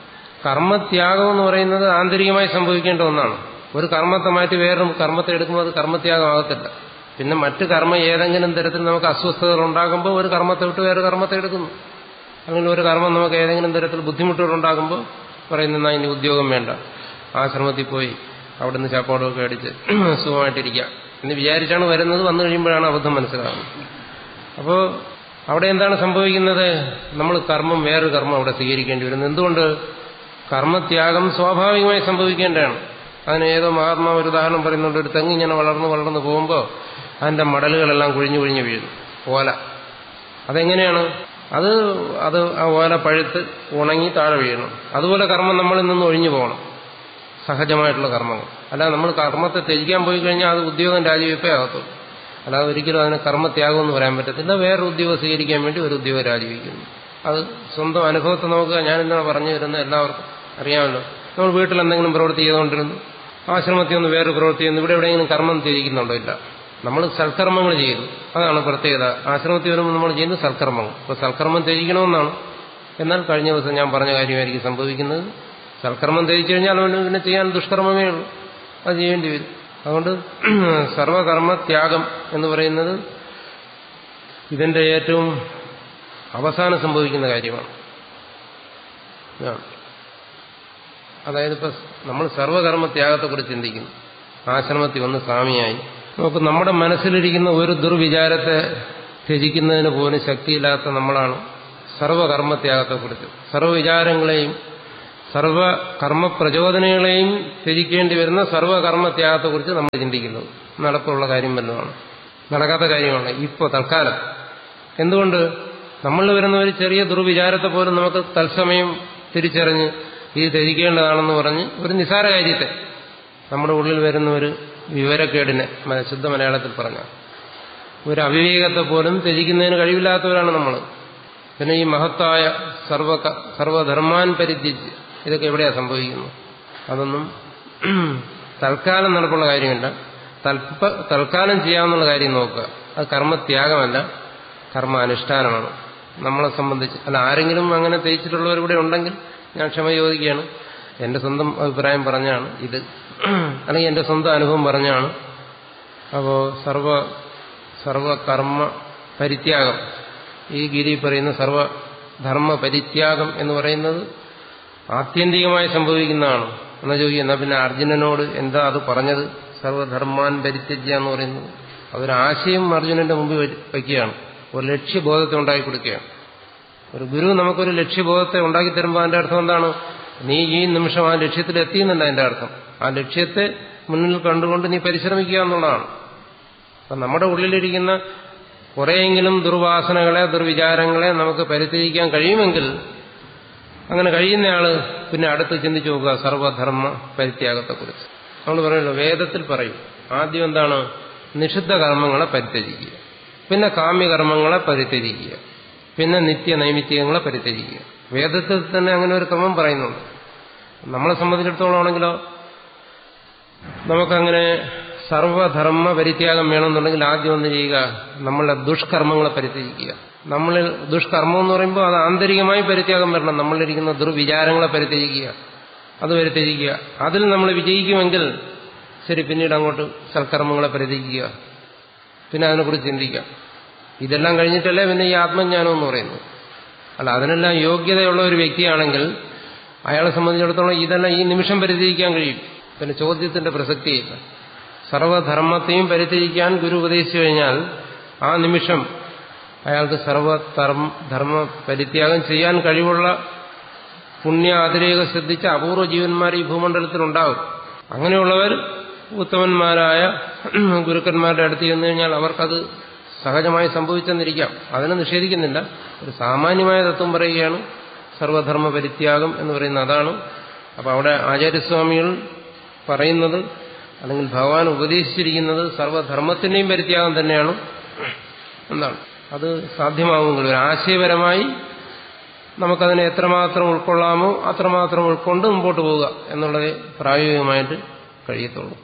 കർമ്മത്യാഗം എന്ന് പറയുന്നത് ആന്തരികമായി സംഭവിക്കേണ്ട ഒന്നാണ് ഒരു കർമ്മത്തെ മാറ്റി വേറൊരു കർമ്മത്തെ എടുക്കുമ്പോൾ അത് കർമ്മത്യാഗമാകത്തില്ല പിന്നെ മറ്റ് കർമ്മം ഏതെങ്കിലും തരത്തിൽ നമുക്ക് അസ്വസ്ഥതകൾ ഉണ്ടാകുമ്പോൾ ഒരു കർമ്മത്തെ വിട്ട് വേറെ കർമ്മത്തെ എടുക്കുന്നു അങ്ങനെ ഒരു കർമ്മം നമുക്ക് ഏതെങ്കിലും തരത്തിൽ ബുദ്ധിമുട്ടുകൾ ഉണ്ടാകുമ്പോൾ പറയുന്ന ഇനി ഉദ്യോഗം വേണ്ട ആശ്രമത്തിൽ പോയി അവിടെ നിന്ന് ചാപ്പാടൊക്കെ അടിച്ച് സുഖമായിട്ടിരിക്കാം എന്ന് വിചാരിച്ചാണ് വരുന്നത് വന്നു കഴിയുമ്പോഴാണ് അബദ്ധം മനസ്സിലാകുന്നത് അപ്പോൾ അവിടെ എന്താണ് സംഭവിക്കുന്നത് നമ്മൾ കർമ്മം വേറൊരു കർമ്മം അവിടെ സ്വീകരിക്കേണ്ടി വരുന്നത് എന്തുകൊണ്ട് കർമ്മത്യാഗം സ്വാഭാവികമായി സംഭവിക്കേണ്ടതാണ് അതിന് ഏതോ മഹാത്മാവ് ഒരു ഉദാഹരണം പറയുന്നുണ്ട് ഒരു തെങ്ങ് ഇങ്ങനെ വളർന്ന് വളർന്ന് പോകുമ്പോൾ അതിന്റെ മടലുകളെല്ലാം കുഴിഞ്ഞു കുഴിഞ്ഞു വീഴും ഓല അതെങ്ങനെയാണ് അത് അത് ആ ഓല പഴുത്ത് ഉണങ്ങി താഴെ വീഴണം അതുപോലെ കർമ്മം നമ്മളിൽ നിന്ന് ഒഴിഞ്ഞു പോകണം സഹജമായിട്ടുള്ള കർമ്മങ്ങൾ അല്ലാതെ നമ്മൾ കർമ്മത്തെ ത്യജിക്കാൻ പോയി കഴിഞ്ഞാൽ അത് ഉദ്യോഗം രാജിവെപ്പേ ആകത്തുള്ളൂ അല്ലാതെ ഒരിക്കലും അതിന് കർമ്മത്യാഗം എന്ന് പറയാൻ പറ്റത്തില്ല വേറെ ഉദ്യോഗം സ്വീകരിക്കാൻ വേണ്ടി ഒരു ഉദ്യോഗം രാജിവെക്കുന്നു അത് സ്വന്തം അനുഭവത്തെ നമുക്ക് ഞാനിന്നാണ് പറഞ്ഞു തരുന്ന എല്ലാവർക്കും അറിയാമല്ലോ നമ്മൾ വീട്ടിൽ എന്തെങ്കിലും പ്രവൃത്തി ചെയ്തുകൊണ്ടിരുന്നു ആശ്രമത്തിൽ ഒന്ന് വേറെ പ്രവൃത്തി ചെയ്യുന്നു ഇവിടെ എവിടെയെങ്കിലും കർമ്മം ത്യജിക്കുന്നുണ്ടോ ഇല്ല നമ്മൾ സൽക്കർമ്മങ്ങൾ ചെയ്യുന്നു അതാണ് പ്രത്യേകത ആശ്രമത്തിൽ വരുമ്പോൾ നമ്മൾ ചെയ്യുന്നത് സൽക്കർമ്മങ്ങൾ അപ്പോൾ സൽക്കർമ്മം ത്യജിക്കണമെന്നാണ് എന്നാൽ കഴിഞ്ഞ ദിവസം ഞാൻ പറഞ്ഞ കാര്യമായിരിക്കും സംഭവിക്കുന്നത് സൽക്കർമ്മം ത്യജിച്ചു കഴിഞ്ഞാൽ അവന് പിന്നെ ചെയ്യാൻ ദുഷ്കർമ്മമേ ഉള്ളൂ അത് ചെയ്യേണ്ടി വരും അതുകൊണ്ട് സർവകർമ്മ ത്യാഗം എന്ന് പറയുന്നത് ഇതിന്റെ ഏറ്റവും അവസാനം സംഭവിക്കുന്ന കാര്യമാണ് അതായത് ഇപ്പൊ നമ്മൾ സർവകർമ്മ ത്യാഗത്തെക്കുറിച്ച് ചിന്തിക്കുന്നു ആശ്രമത്തിൽ വന്ന് സ്വാമിയായി നമുക്ക് നമ്മുടെ മനസ്സിലിരിക്കുന്ന ഒരു ദുർവിചാരത്തെ ത്യജിക്കുന്നതിന് പോലും ശക്തിയില്ലാത്ത നമ്മളാണ് സർവകർമ്മത്യാഗത്തെക്കുറിച്ച് സർവ്വവിചാരങ്ങളെയും സർവകർമ്മ പ്രചോദനങ്ങളെയും ത്യജിക്കേണ്ടി വരുന്ന സർവകർമ്മത്യാഗത്തെക്കുറിച്ച് നമ്മൾ ചിന്തിക്കുന്നത് നടപ്പുള്ള കാര്യം വല്ലതാണ് നടക്കാത്ത കാര്യമാണ് ഇപ്പോൾ തൽക്കാലം എന്തുകൊണ്ട് നമ്മളിൽ വരുന്ന ഒരു ചെറിയ ദുർവിചാരത്തെ പോലും നമുക്ക് തത്സമയം തിരിച്ചറിഞ്ഞ് ഇത് ത്യജിക്കേണ്ടതാണെന്ന് പറഞ്ഞ് ഒരു നിസാര കാര്യത്തെ നമ്മുടെ ഉള്ളിൽ വരുന്ന ഒരു വിവരക്കേടിനെ മ- ശുദ്ധ മലയാളത്തിൽ പറഞ്ഞ ഒരു അവിവേകത്തെ പോലും ത്യജിക്കുന്നതിന് കഴിവില്ലാത്തവരാണ് നമ്മൾ പിന്നെ ഈ മഹത്തായ സർവ സർവധർമാൻ പരിത്യജ് ഇതൊക്കെ എവിടെയാ സംഭവിക്കുന്നത് അതൊന്നും തൽക്കാലം നടപ്പുള്ള കാര്യമല്ല തൽപ്പ തൽക്കാലം ചെയ്യാവുന്ന കാര്യം നോക്കുക അത് കർമ്മത്യാഗമല്ല കർമ്മ അനുഷ്ഠാനമാണ് നമ്മളെ സംബന്ധിച്ച് അല്ല ആരെങ്കിലും അങ്ങനെ തേച്ചിട്ടുള്ളവർ ഇവിടെ ഉണ്ടെങ്കിൽ ഞാൻ ക്ഷമ ചോദിക്കുകയാണ് എന്റെ സ്വന്തം അഭിപ്രായം പറഞ്ഞാണ് ഇത് അല്ലെങ്കിൽ എന്റെ സ്വന്തം അനുഭവം പറഞ്ഞാണ് അപ്പോൾ സർവ സർവകർമ്മ പരിത്യാഗം ഈ ഗിരി പറയുന്ന സർവധർമ്മ പരിത്യാഗം എന്ന് പറയുന്നത് ആത്യന്തികമായി സംഭവിക്കുന്നതാണ് എന്നാ ചോദിക്കുക എന്നാ പിന്നെ അർജുനനോട് എന്താ അത് പറഞ്ഞത് സർവധർമാൻ പരിത്യജ്യ എന്ന് പറയുന്നത് അതൊരാശയം അർജുനന്റെ മുമ്പിൽ വെ- വയ്ക്കുകയാണ് ഒരു ലക്ഷ്യബോധത്തെ ഉണ്ടാക്കി കൊടുക്കുകയാണ് ഒരു ഗുരു നമുക്കൊരു ലക്ഷ്യബോധത്തെ ഉണ്ടാക്കി തരുമ്പോൾ അതിന്റെ അർത്ഥം എന്താണ് നീ ഈ നിമിഷം ആ ലക്ഷ്യത്തിൽ എത്തിയെന്നല്ല അതിന്റെ അർത്ഥം ആ ലക്ഷ്യത്തെ മുന്നിൽ കണ്ടുകൊണ്ട് നീ പരിശ്രമിക്കുക എന്നുള്ളതാണ് അപ്പം നമ്മുടെ ഉള്ളിലിരിക്കുന്ന കുറേയെങ്കിലും ദുർവാസനകളെ ദുർവിചാരങ്ങളെ നമുക്ക് പരിത്യജിക്കാൻ കഴിയുമെങ്കിൽ അങ്ങനെ കഴിയുന്നയാള് പിന്നെ അടുത്ത് ചിന്തിച്ചു നോക്കുക സർവധർമ്മ പരിത്യാഗത്തെക്കുറിച്ച് നമ്മൾ പറയുമല്ലോ വേദത്തിൽ പറയും ആദ്യം എന്താണ് നിഷിദ്ധ കർമ്മങ്ങളെ പരിത്യജിക്കുക പിന്നെ കാമ്യകർമ്മങ്ങളെ പരിത്യജിക്കുക പിന്നെ നിത്യ നൈമിത്യങ്ങളെ പരിത്യജിക്കുക വേദത്തിൽ തന്നെ അങ്ങനെ ഒരു ക്രമം പറയുന്നുണ്ട് നമ്മളെ സംബന്ധിച്ചിടത്തോളം ആണെങ്കിലോ നമുക്കങ്ങനെ സർവധർമ്മ പരിത്യാഗം വേണമെന്നുണ്ടെങ്കിൽ ആദ്യം ഒന്ന് ചെയ്യുക നമ്മളുടെ ദുഷ്കർമ്മങ്ങളെ പരിത്യജിക്കുക നമ്മളിൽ ദുഷ്കർമ്മം എന്ന് പറയുമ്പോൾ അത് ആന്തരികമായി പരിത്യാഗം വരണം നമ്മളിരിക്കുന്ന ദുർവിചാരങ്ങളെ പരിത്യജിക്കുക അത് പരിത്യജിക്കുക അതിൽ നമ്മൾ വിജയിക്കുമെങ്കിൽ ശരി പിന്നീട് അങ്ങോട്ട് സൽക്കർമ്മങ്ങളെ പരിത്യജിക്കുക പിന്നെ അതിനെക്കുറിച്ച് ചിന്തിക്കുക ഇതെല്ലാം കഴിഞ്ഞിട്ടല്ലേ പിന്നെ ഈ ആത്മജ്ഞാനം എന്ന് പറയുന്നത് അല്ല അതിനെല്ലാം യോഗ്യതയുള്ള ഒരു വ്യക്തിയാണെങ്കിൽ അയാളെ സംബന്ധിച്ചിടത്തോളം ഇതെല്ലാം ഈ നിമിഷം പരിത്യജിക്കാൻ കഴിയും പിന്നെ ചോദ്യത്തിന്റെ പ്രസക്തിയില്ല സർവധർമ്മത്തെയും പരിത്യജിക്കാൻ ഗുരു ഉപദേശിച്ചു കഴിഞ്ഞാൽ ആ നിമിഷം അയാൾക്ക് സർവധർമ്മ ധർമ്മ പരിത്യാഗം ചെയ്യാൻ കഴിവുള്ള പുണ്യ അതിരേക ശ്രദ്ധിച്ച അപൂർവ ജീവന്മാർ ഈ ഭൂമണ്ഡലത്തിലുണ്ടാവും അങ്ങനെയുള്ളവർ ഉത്തമന്മാരായ ഗുരുക്കന്മാരുടെ അടുത്ത് ചെന്നു കഴിഞ്ഞാൽ അവർക്കത് സഹജമായി സംഭവിച്ചെന്നിരിക്കാം അതിനെ നിഷേധിക്കുന്നില്ല ഒരു സാമാന്യമായ തത്വം പറയുകയാണ് സർവധർമ്മ പരിത്യാഗം എന്ന് പറയുന്ന അതാണ് അപ്പോൾ അവിടെ ആചാര്യസ്വാമികൾ പറയുന്നത് അല്ലെങ്കിൽ ഭഗവാൻ ഉപദേശിച്ചിരിക്കുന്നത് സർവധർമ്മത്തിന്റെയും പരിത്യാഗം തന്നെയാണ് എന്താണ് അത് സാധ്യമാകുമെങ്കിൽ ഒരു ആശയപരമായി നമുക്കതിനെ എത്രമാത്രം ഉൾക്കൊള്ളാമോ അത്രമാത്രം ഉൾക്കൊണ്ട് മുമ്പോട്ട് പോവുക എന്നുള്ളത് പ്രായോഗികമായിട്ട് കഴിയത്തുള്ളൂ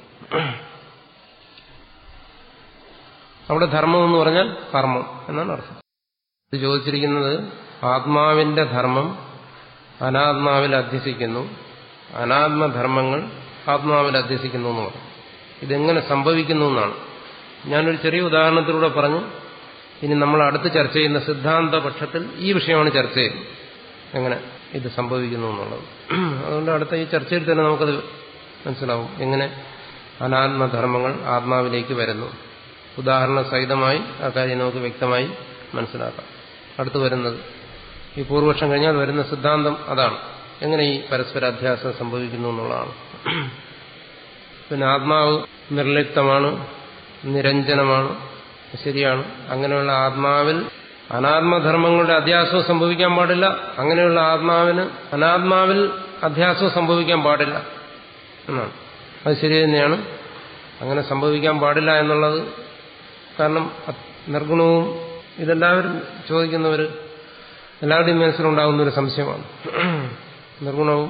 അവിടെ ധർമ്മം എന്ന് പറഞ്ഞാൽ കർമ്മം എന്നാണ് അർത്ഥം ഇത് ചോദിച്ചിരിക്കുന്നത് ആത്മാവിന്റെ ധർമ്മം അനാത്മാവിൽ അധ്യസിക്കുന്നു അനാത്മധർമ്മങ്ങൾ ആത്മാവിൽ അധ്യസിക്കുന്നു എന്ന് പറഞ്ഞു ഇതെങ്ങനെ സംഭവിക്കുന്നു എന്നാണ് ഞാനൊരു ചെറിയ ഉദാഹരണത്തിലൂടെ പറഞ്ഞു ഇനി നമ്മൾ അടുത്ത് ചർച്ച ചെയ്യുന്ന സിദ്ധാന്ത പക്ഷത്തിൽ ഈ വിഷയമാണ് ചർച്ച ചെയ്യുന്നത് എങ്ങനെ ഇത് സംഭവിക്കുന്നു എന്നുള്ളത് അതുകൊണ്ട് അടുത്ത ഈ ചർച്ചയിൽ തന്നെ നമുക്കത് മനസ്സിലാവും എങ്ങനെ അനാത്മധർമ്മങ്ങൾ ആത്മാവിലേക്ക് വരുന്നു ഉദാഹരണ സഹിതമായി ആ കാര്യം നമുക്ക് വ്യക്തമായി മനസ്സിലാക്കാം അടുത്ത് വരുന്നത് ഈ പൂർവപക്ഷം കഴിഞ്ഞാൽ വരുന്ന സിദ്ധാന്തം അതാണ് എങ്ങനെ ഈ പരസ്പരാധ്യാസം സംഭവിക്കുന്നു എന്നുള്ളതാണ് പിന്നെ ആത്മാവ് നിർലിപ്തമാണ് നിരഞ്ജനമാണ് ശരിയാണ് അങ്ങനെയുള്ള ആത്മാവിൽ അനാത്മധർമ്മങ്ങളുടെ അധ്യാസവും സംഭവിക്കാൻ പാടില്ല അങ്ങനെയുള്ള ആത്മാവിന് അനാത്മാവിൽ അധ്യാസവും സംഭവിക്കാൻ പാടില്ല എന്നാണ് അത് ശരി തന്നെയാണ് അങ്ങനെ സംഭവിക്കാൻ പാടില്ല എന്നുള്ളത് കാരണം നിർഗുണവും ഇതെല്ലാവരും ചോദിക്കുന്നവർ എല്ലാവരുടെയും മനസ്സിലുണ്ടാകുന്ന ഒരു സംശയമാണ് നിർഗുണവും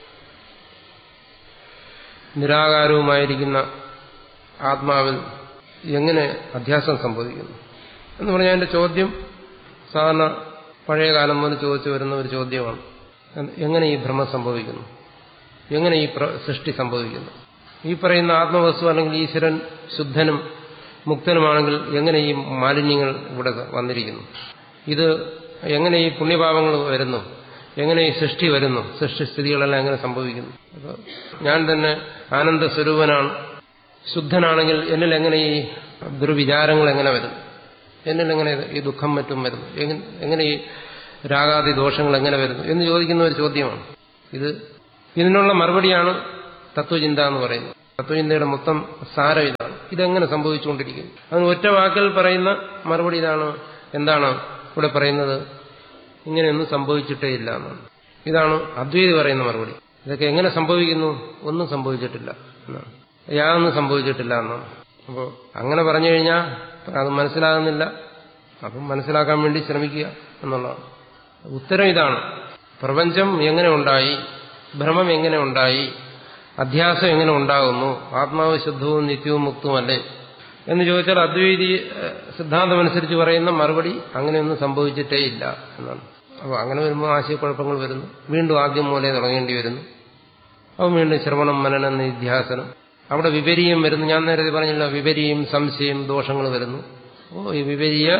നിരാകാരവുമായിരിക്കുന്ന ആത്മാവിൽ എങ്ങനെ അധ്യാസം സംഭവിക്കുന്നു എന്ന് പറഞ്ഞാൽ എൻ്റെ ചോദ്യം സാധാരണ പഴയ കാലം മുതൽ ചോദിച്ചു വരുന്ന ഒരു ചോദ്യമാണ് എങ്ങനെ ഈ ഭ്രമം സംഭവിക്കുന്നു എങ്ങനെ ഈ സൃഷ്ടി സംഭവിക്കുന്നു ഈ പറയുന്ന ആത്മവസ്തു അല്ലെങ്കിൽ ഈശ്വരൻ ശുദ്ധനും മുക്തനുമാണെങ്കിൽ എങ്ങനെ ഈ മാലിന്യങ്ങൾ ഇവിടെ വന്നിരിക്കുന്നു ഇത് എങ്ങനെ ഈ പുണ്യപാപങ്ങൾ വരുന്നു എങ്ങനെ ഈ സൃഷ്ടി വരുന്നു സൃഷ്ടിസ്ഥിതികളെല്ലാം എങ്ങനെ സംഭവിക്കുന്നു അപ്പോൾ ഞാൻ തന്നെ ആനന്ദ സ്വരൂപനാണ് ശുദ്ധനാണെങ്കിൽ എന്നിൽ എങ്ങനെ ഈ ദുർവിചാരങ്ങൾ എങ്ങനെ വരുന്നു എന്നിൽ എങ്ങനെ ഈ ദുഃഖം മറ്റും വരുന്നു എങ്ങനെ ഈ രാഗാദി ദോഷങ്ങൾ എങ്ങനെ വരുന്നു എന്ന് ചോദിക്കുന്ന ഒരു ചോദ്യമാണ് ഇത് ഇതിനുള്ള മറുപടിയാണ് തത്വചിന്ത എന്ന് പറയുന്നത് തത്വചിന്തയുടെ മൊത്തം സാരം ഇതാണ് ഇതെങ്ങനെ സംഭവിച്ചുകൊണ്ടിരിക്കുന്നു അതിന് ഒറ്റ വാക്കിൽ പറയുന്ന മറുപടി ഇതാണ് എന്താണ് ഇവിടെ പറയുന്നത് ഇങ്ങനെയൊന്നും സംഭവിച്ചിട്ടേ ഇല്ല എന്നാണ് ഇതാണ് അദ്വൈതി പറയുന്ന മറുപടി ഇതൊക്കെ എങ്ങനെ സംഭവിക്കുന്നു ഒന്നും സംഭവിച്ചിട്ടില്ല എന്നാണ് യാതൊന്നും സംഭവിച്ചിട്ടില്ല എന്നാണ് അപ്പോൾ അങ്ങനെ പറഞ്ഞു കഴിഞ്ഞാൽ അത് മനസ്സിലാകുന്നില്ല അപ്പം മനസ്സിലാക്കാൻ വേണ്ടി ശ്രമിക്കുക എന്നുള്ളതാണ് ഉത്തരം ഇതാണ് പ്രപഞ്ചം എങ്ങനെ ഉണ്ടായി ഭ്രമം എങ്ങനെ ഉണ്ടായി അധ്യാസം എങ്ങനെ ഉണ്ടാകുന്നു ആത്മാവ് ശുദ്ധവും നിത്യവും മുക്തവുമല്ലേ എന്ന് ചോദിച്ചാൽ അദ്വൈതി ഏഹ്, സിദ്ധാന്തമനുസരിച്ച് പറയുന്ന മറുപടി അങ്ങനെയൊന്നും സംഭവിച്ചിട്ടേ ഇല്ല എന്നാണ് അപ്പോൾ അങ്ങനെ വരുമ്പോൾ ആശയക്കുഴപ്പങ്ങൾ വരുന്നു വീണ്ടും ആദ്യം മൂലേ തുടങ്ങേണ്ടി വരുന്നു അപ്പം വീണ്ടും ശ്രവണം മനനം നിധ്യാസനം അവിടെ വിപരീയം വരുന്നു ഞാൻ നേരത്തെ പറഞ്ഞില്ല വിപരീയം സംശയം ദോഷങ്ങൾ വരുന്നു അപ്പോൾ ഈ വിപരീയ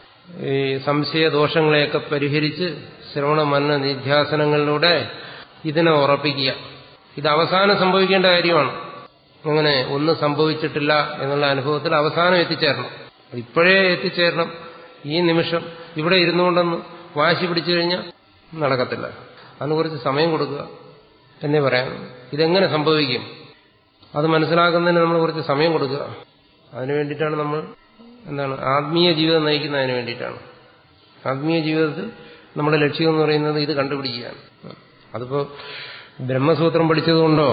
ഈ സംശയ ദോഷങ്ങളെയൊക്കെ പരിഹരിച്ച് ശ്രവണ മനന നിധ്യാസനങ്ങളിലൂടെ ഇതിനെ ഉറപ്പിക്കുക ഇത് അവസാനം സംഭവിക്കേണ്ട കാര്യമാണ് അങ്ങനെ ഒന്നും സംഭവിച്ചിട്ടില്ല എന്നുള്ള അനുഭവത്തിൽ അവസാനം എത്തിച്ചേരണം ഇപ്പോഴേ എത്തിച്ചേരണം ഈ നിമിഷം ഇവിടെ ഇരുന്നുകൊണ്ടൊന്ന് വാശി പിടിച്ചു കഴിഞ്ഞാൽ നടക്കത്തില്ല അതിന് കുറച്ച് സമയം കൊടുക്കുക എന്നേ പറയാം ഇതെങ്ങനെ സംഭവിക്കും അത് മനസ്സിലാക്കുന്നതിന് നമ്മൾ കുറച്ച് സമയം കൊടുക്കുക അതിനു വേണ്ടിയിട്ടാണ് നമ്മൾ എന്താണ് ആത്മീയ ജീവിതം നയിക്കുന്നതിന് വേണ്ടിയിട്ടാണ് ആത്മീയ ജീവിതത്തിൽ നമ്മുടെ ലക്ഷ്യം എന്ന് പറയുന്നത് ഇത് കണ്ടുപിടിക്കുകയാണ് അതിപ്പോ ബ്രഹ്മസൂത്രം പഠിച്ചതുകൊണ്ടോ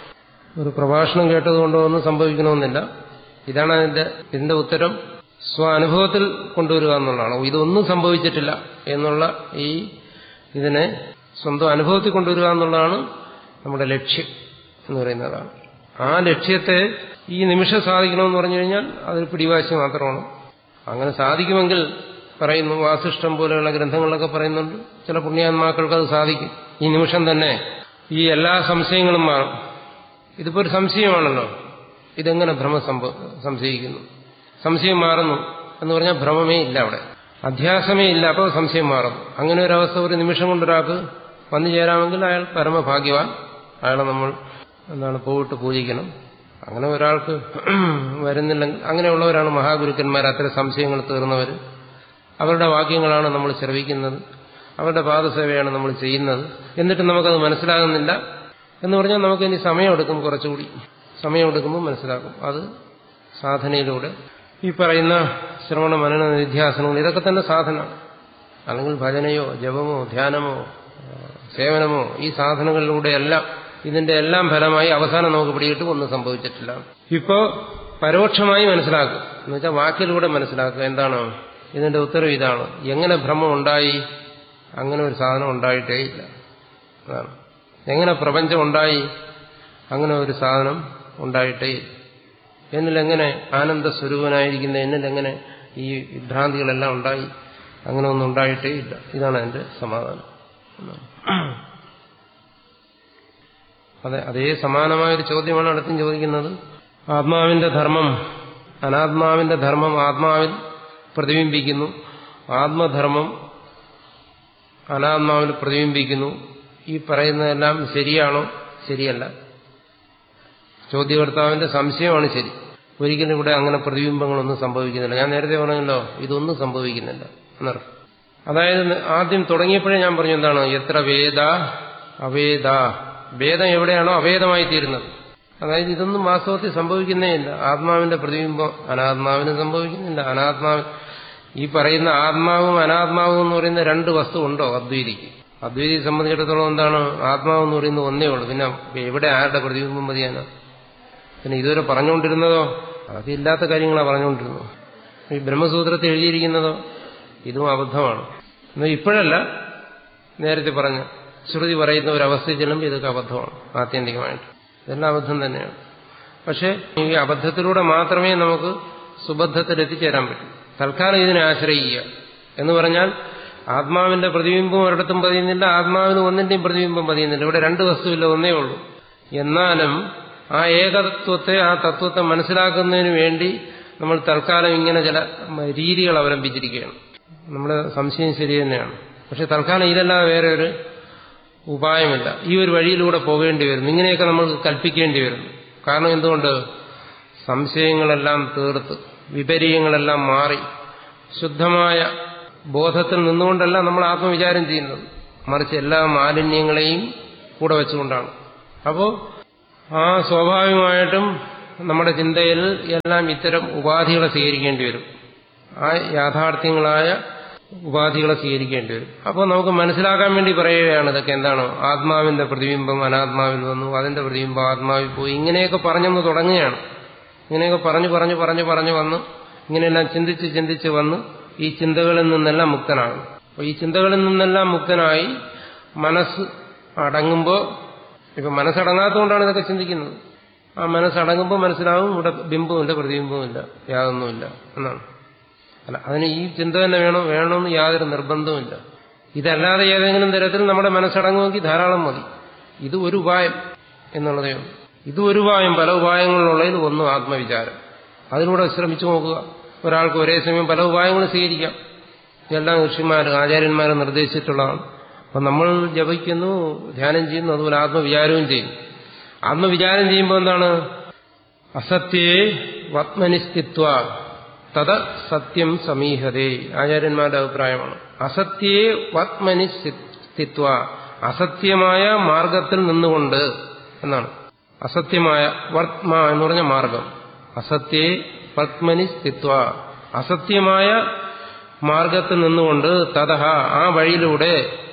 ഒരു പ്രഭാഷണം കേട്ടതുകൊണ്ടോ ഒന്നും സംഭവിക്കണമെന്നില്ല ഇതാണ് അതിന്റെ ഇതിന്റെ ഉത്തരം സ്വാനുഭവത്തിൽ കൊണ്ടുവരിക എന്നുള്ളതാണ് ഇതൊന്നും സംഭവിച്ചിട്ടില്ല എന്നുള്ള ഈ ഇതിനെ സ്വന്തം അനുഭവത്തിൽ കൊണ്ടുവരിക എന്നുള്ളതാണ് നമ്മുടെ ലക്ഷ്യം എന്ന് പറയുന്നതാണ് ആ ലക്ഷ്യത്തെ ഈ നിമിഷം സാധിക്കണമെന്ന് പറഞ്ഞു കഴിഞ്ഞാൽ അതൊരു പിടിവാശി മാത്രമാണ് അങ്ങനെ സാധിക്കുമെങ്കിൽ പറയുന്നു വാസിഷ്ടം പോലെയുള്ള ഗ്രന്ഥങ്ങളിലൊക്കെ പറയുന്നുണ്ട് ചില പുണ്യാത്മാക്കൾക്ക് അത് സാധിക്കും ഈ നിമിഷം തന്നെ ഈ എല്ലാ സംശയങ്ങളും മാറും ഇതിപ്പോ ഒരു സംശയമാണല്ലോ ഇതെങ്ങനെ ഭ്രമം സംഭവ സംശയിക്കുന്നു സംശയം മാറുന്നു എന്ന് പറഞ്ഞാൽ ഭ്രമമേ ഇല്ല അവിടെ അധ്യാസമേ ഇല്ല അപ്പോൾ സംശയം മാറുന്നു അങ്ങനെ ഒരു അവസ്ഥ ഒരു നിമിഷം കൊണ്ട് ഒരാൾക്ക് വന്നു ചേരാമെങ്കിൽ അയാൾ പരമഭാഗ്യവാൻ അയാളെ നമ്മൾ എന്താണ് പോയിട്ട് പൂജിക്കണം അങ്ങനെ ഒരാൾക്ക് വരുന്നില്ലെങ്കിൽ അങ്ങനെയുള്ളവരാണ് മഹാഗുരുക്കന്മാർ അത്തരം സംശയങ്ങൾ തീർന്നവർ അവരുടെ വാക്യങ്ങളാണ് നമ്മൾ ശ്രവിക്കുന്നത് അവരുടെ പാദസേവയാണ് നമ്മൾ ചെയ്യുന്നത് എന്നിട്ട് നമുക്കത് മനസ്സിലാകുന്നില്ല എന്ന് പറഞ്ഞാൽ നമുക്ക് ഇനി സമയമെടുക്കും കുറച്ചുകൂടി സമയമെടുക്കുമ്പോൾ മനസ്സിലാക്കും അത് സാധനയിലൂടെ ഈ പറയുന്ന ശ്രവണ മനന നിധ്യാസനങ്ങൾ ഇതൊക്കെ തന്നെ സാധന അല്ലെങ്കിൽ ഭജനയോ ജപമോ ധ്യാനമോ സേവനമോ ഈ സാധനങ്ങളിലൂടെയെല്ലാം ഇതിന്റെ എല്ലാം ഫലമായി അവസാനം നമുക്ക് പിടികിട്ടും ഒന്നും സംഭവിച്ചിട്ടില്ല ഇപ്പോ പരോക്ഷമായി മനസ്സിലാക്കുക എന്ന് വെച്ചാൽ വാക്കിലൂടെ മനസ്സിലാക്കുക എന്താണ് ഇതിന്റെ ഉത്തരവ് ഇതാണ് എങ്ങനെ ഭ്രമം ഉണ്ടായി അങ്ങനെ ഒരു സാധനം ഉണ്ടായിട്ടേ ഇല്ല അതാണ് എങ്ങനെ പ്രപഞ്ചം ഉണ്ടായി അങ്ങനെ ഒരു സാധനം ഉണ്ടായിട്ടേ ഇല്ല എന്നിലെങ്ങനെ ആനന്ദ സ്വരൂപനായിരിക്കുന്ന എന്നിലെങ്ങനെ ഈ ഭ്രാന്തികളെല്ലാം ഉണ്ടായി അങ്ങനെ ഒന്നും ഉണ്ടായിട്ടേ ഇല്ല ഇതാണ് എന്റെ സമാധാനം അതെ അതേ സമാനമായൊരു ചോദ്യമാണ് അടുത്തും ചോദിക്കുന്നത് ആത്മാവിന്റെ ധർമ്മം അനാത്മാവിന്റെ ധർമ്മം ആത്മാവിൽ പ്രതിബിംബിക്കുന്നു ആത്മധർമ്മം അനാത്മാവിൽ പ്രതിബിംബിക്കുന്നു ഈ പറയുന്നതെല്ലാം ശരിയാണോ ശരിയല്ല ചോദ്യകർത്താവിന്റെ സംശയമാണ് ശരി ഒരിക്കലും ഇവിടെ അങ്ങനെ പ്രതിബിംബങ്ങളൊന്നും സംഭവിക്കുന്നില്ല ഞാൻ നേരത്തെ പറഞ്ഞല്ലോ ഇതൊന്നും സംഭവിക്കുന്നില്ല എന്നർത്ഥം അതായത് ആദ്യം തുടങ്ങിയപ്പോഴേ ഞാൻ പറഞ്ഞു എന്താണ് എത്ര വേദ അവേദ വേദം എവിടെയാണോ അവേദമായി തീരുന്നത് അതായത് ഇതൊന്നും വാസ്തവത്തിൽ സംഭവിക്കുന്നേ ഇല്ല ആത്മാവിന്റെ പ്രതിബിംബം അനാത്മാവിന് സംഭവിക്കുന്നില്ല അനാത്മാവ് ഈ പറയുന്ന ആത്മാവും അനാത്മാവും എന്ന് പറയുന്ന രണ്ട് വസ്തു ഉണ്ടോ അദ്വൈതിക്ക് അദ്വൈതിയെ സംബന്ധിച്ചിടത്തോളം എന്താണ് ആത്മാവ് എന്ന് പറയുന്നത് ഒന്നേ ഉള്ളൂ പിന്നെ എവിടെ ആരുടെ പ്രതിബിംബം മതിയാനോ പിന്നെ ഇതുവരെ പറഞ്ഞുകൊണ്ടിരുന്നതോ അതൊക്കെ ഇല്ലാത്ത കാര്യങ്ങളാണ് പറഞ്ഞുകൊണ്ടിരുന്നത് ഈ ബ്രഹ്മസൂത്രത്തിൽ എഴുതിയിരിക്കുന്നതോ ഇതും അബദ്ധമാണ് എന്നാൽ ഇപ്പോഴല്ല നേരത്തെ പറഞ്ഞ ശ്രുതി പറയുന്ന ഒരു അവസ്ഥയിൽ ചെല്ലുമ്പോൾ ഇതൊക്കെ അബദ്ധമാണ് ആത്യന്തികമായിട്ട് ഇതെല്ലാം അബദ്ധം തന്നെയാണ് പക്ഷെ ഈ അബദ്ധത്തിലൂടെ മാത്രമേ നമുക്ക് സുബദ്ധത്തിൽ എത്തിച്ചേരാൻ പറ്റൂ തൽക്കാലം ഇതിനെ ആശ്രയിക്കുക എന്ന് പറഞ്ഞാൽ ആത്മാവിന്റെ പ്രതിബിംബം ഒരിടത്തും പതിയുന്നില്ല ആത്മാവിന് ഒന്നിന്റെയും പ്രതിബിംബം പതിയുന്നില്ല ഇവിടെ രണ്ട് വസ്തുവില്ല ഒന്നേ ഉള്ളൂ എന്നാലും ആ ഏകതത്വത്തെ ആ തത്വത്തെ മനസ്സിലാക്കുന്നതിന് വേണ്ടി നമ്മൾ തൽക്കാലം ഇങ്ങനെ ചില രീതികൾ അവലംബിച്ചിരിക്കുകയാണ് നമ്മുടെ സംശയം ശരി തന്നെയാണ് പക്ഷെ തൽക്കാലം ഇതല്ലാതെ വേറെ ഒരു ഉപായമില്ല ഈ ഒരു വഴിയിലൂടെ പോകേണ്ടി വരുന്നു ഇങ്ങനെയൊക്കെ നമ്മൾ കൽപ്പിക്കേണ്ടി വരുന്നു കാരണം എന്തുകൊണ്ട് സംശയങ്ങളെല്ലാം തീർത്ത് വിപരീയങ്ങളെല്ലാം മാറി ശുദ്ധമായ ബോധത്തിൽ നിന്നുകൊണ്ടല്ല നമ്മൾ ആത്മവിചാരം ചെയ്യുന്നത് മറിച്ച് എല്ലാ മാലിന്യങ്ങളെയും കൂടെ വെച്ചുകൊണ്ടാണ് അപ്പോൾ ആ സ്വാഭാവികമായിട്ടും നമ്മുടെ ചിന്തയിൽ എല്ലാം ഇത്തരം ഉപാധികളെ സ്വീകരിക്കേണ്ടി വരും ആ യാഥാർത്ഥ്യങ്ങളായ ഉപാധികളെ സ്വീകരിക്കേണ്ടി വരും അപ്പോൾ നമുക്ക് മനസ്സിലാക്കാൻ വേണ്ടി പറയുകയാണ് ഇതൊക്കെ എന്താണ് ആത്മാവിന്റെ പ്രതിബിംബം അനാത്മാവിൽ വന്നു അതിന്റെ പ്രതിബിംബം ആത്മാവിൽ പോയി ഇങ്ങനെയൊക്കെ പറഞ്ഞൊന്ന് തുടങ്ങുകയാണ് ഇങ്ങനെയൊക്കെ പറഞ്ഞു പറഞ്ഞു പറഞ്ഞു പറഞ്ഞു വന്ന് ഇങ്ങനെയെല്ലാം ചിന്തിച്ച് ചിന്തിച്ച് വന്ന് ഈ ചിന്തകളിൽ നിന്നെല്ലാം മുക്തനാകും അപ്പോൾ ഈ ചിന്തകളിൽ നിന്നെല്ലാം മുക്തനായി മനസ്സ് അടങ്ങുമ്പോൾ ഇപ്പം മനസ്സടങ്ങാത്തതുകൊണ്ടാണ് ഇതൊക്കെ ചിന്തിക്കുന്നത് ആ മനസ്സടങ്ങുമ്പോൾ മനസ്സിലാവും ഇവിടെ ബിംബവുമില്ല പ്രതിബിംബവുമില്ല യാതൊന്നുമില്ല എന്നാണ് അല്ല അതിന് ഈ ചിന്ത തന്നെ വേണോ വേണമെന്ന് യാതൊരു നിർബന്ധവുമില്ല ഇതല്ലാതെ ഏതെങ്കിലും തരത്തിൽ നമ്മുടെ മനസ്സടങ്ങുമെങ്കിൽ ധാരാളം മതി ഇത് ഒരു ഉപായം എന്നുള്ളതേ ഉള്ളൂ ഇത് ഒരു ഉപായം പല ഉപായങ്ങളിലുള്ളതിൽ ഒന്ന് ആത്മവിചാരം അതിലൂടെ ശ്രമിച്ചു നോക്കുക ഒരാൾക്ക് ഒരേ സമയം പല ഉപായങ്ങളും സ്വീകരിക്കാം ഇതെല്ലാം ഋഷിമാർ ആചാര്യന്മാർ നിർദ്ദേശിച്ചിട്ടുള്ളതാണ് അപ്പം നമ്മൾ ജപിക്കുന്നു ധ്യാനം ചെയ്യുന്നു അതുപോലെ ആത്മവിചാരവും ചെയ്യും ആത്മവിചാരം ചെയ്യുമ്പോൾ എന്താണ് അസത്യേ വത്മനിസ്ഥിത്വ തത് സത്യം സമീഹതേ ആചാര്യന്മാരുടെ അഭിപ്രായമാണ് അസത്യേ വത്മനിസ്ഥിത്വ അസത്യമായ മാർഗത്തിൽ നിന്നുകൊണ്ട് എന്നാണ് അസത്യമായ വർത്മ എന്ന് പറഞ്ഞ മാർഗം അസത്യേ പത്മനി സ്ഥിത്വ അസത്യമായ മാർഗത്തിൽ നിന്നുകൊണ്ട് തതഹ ആ വഴിയിലൂടെ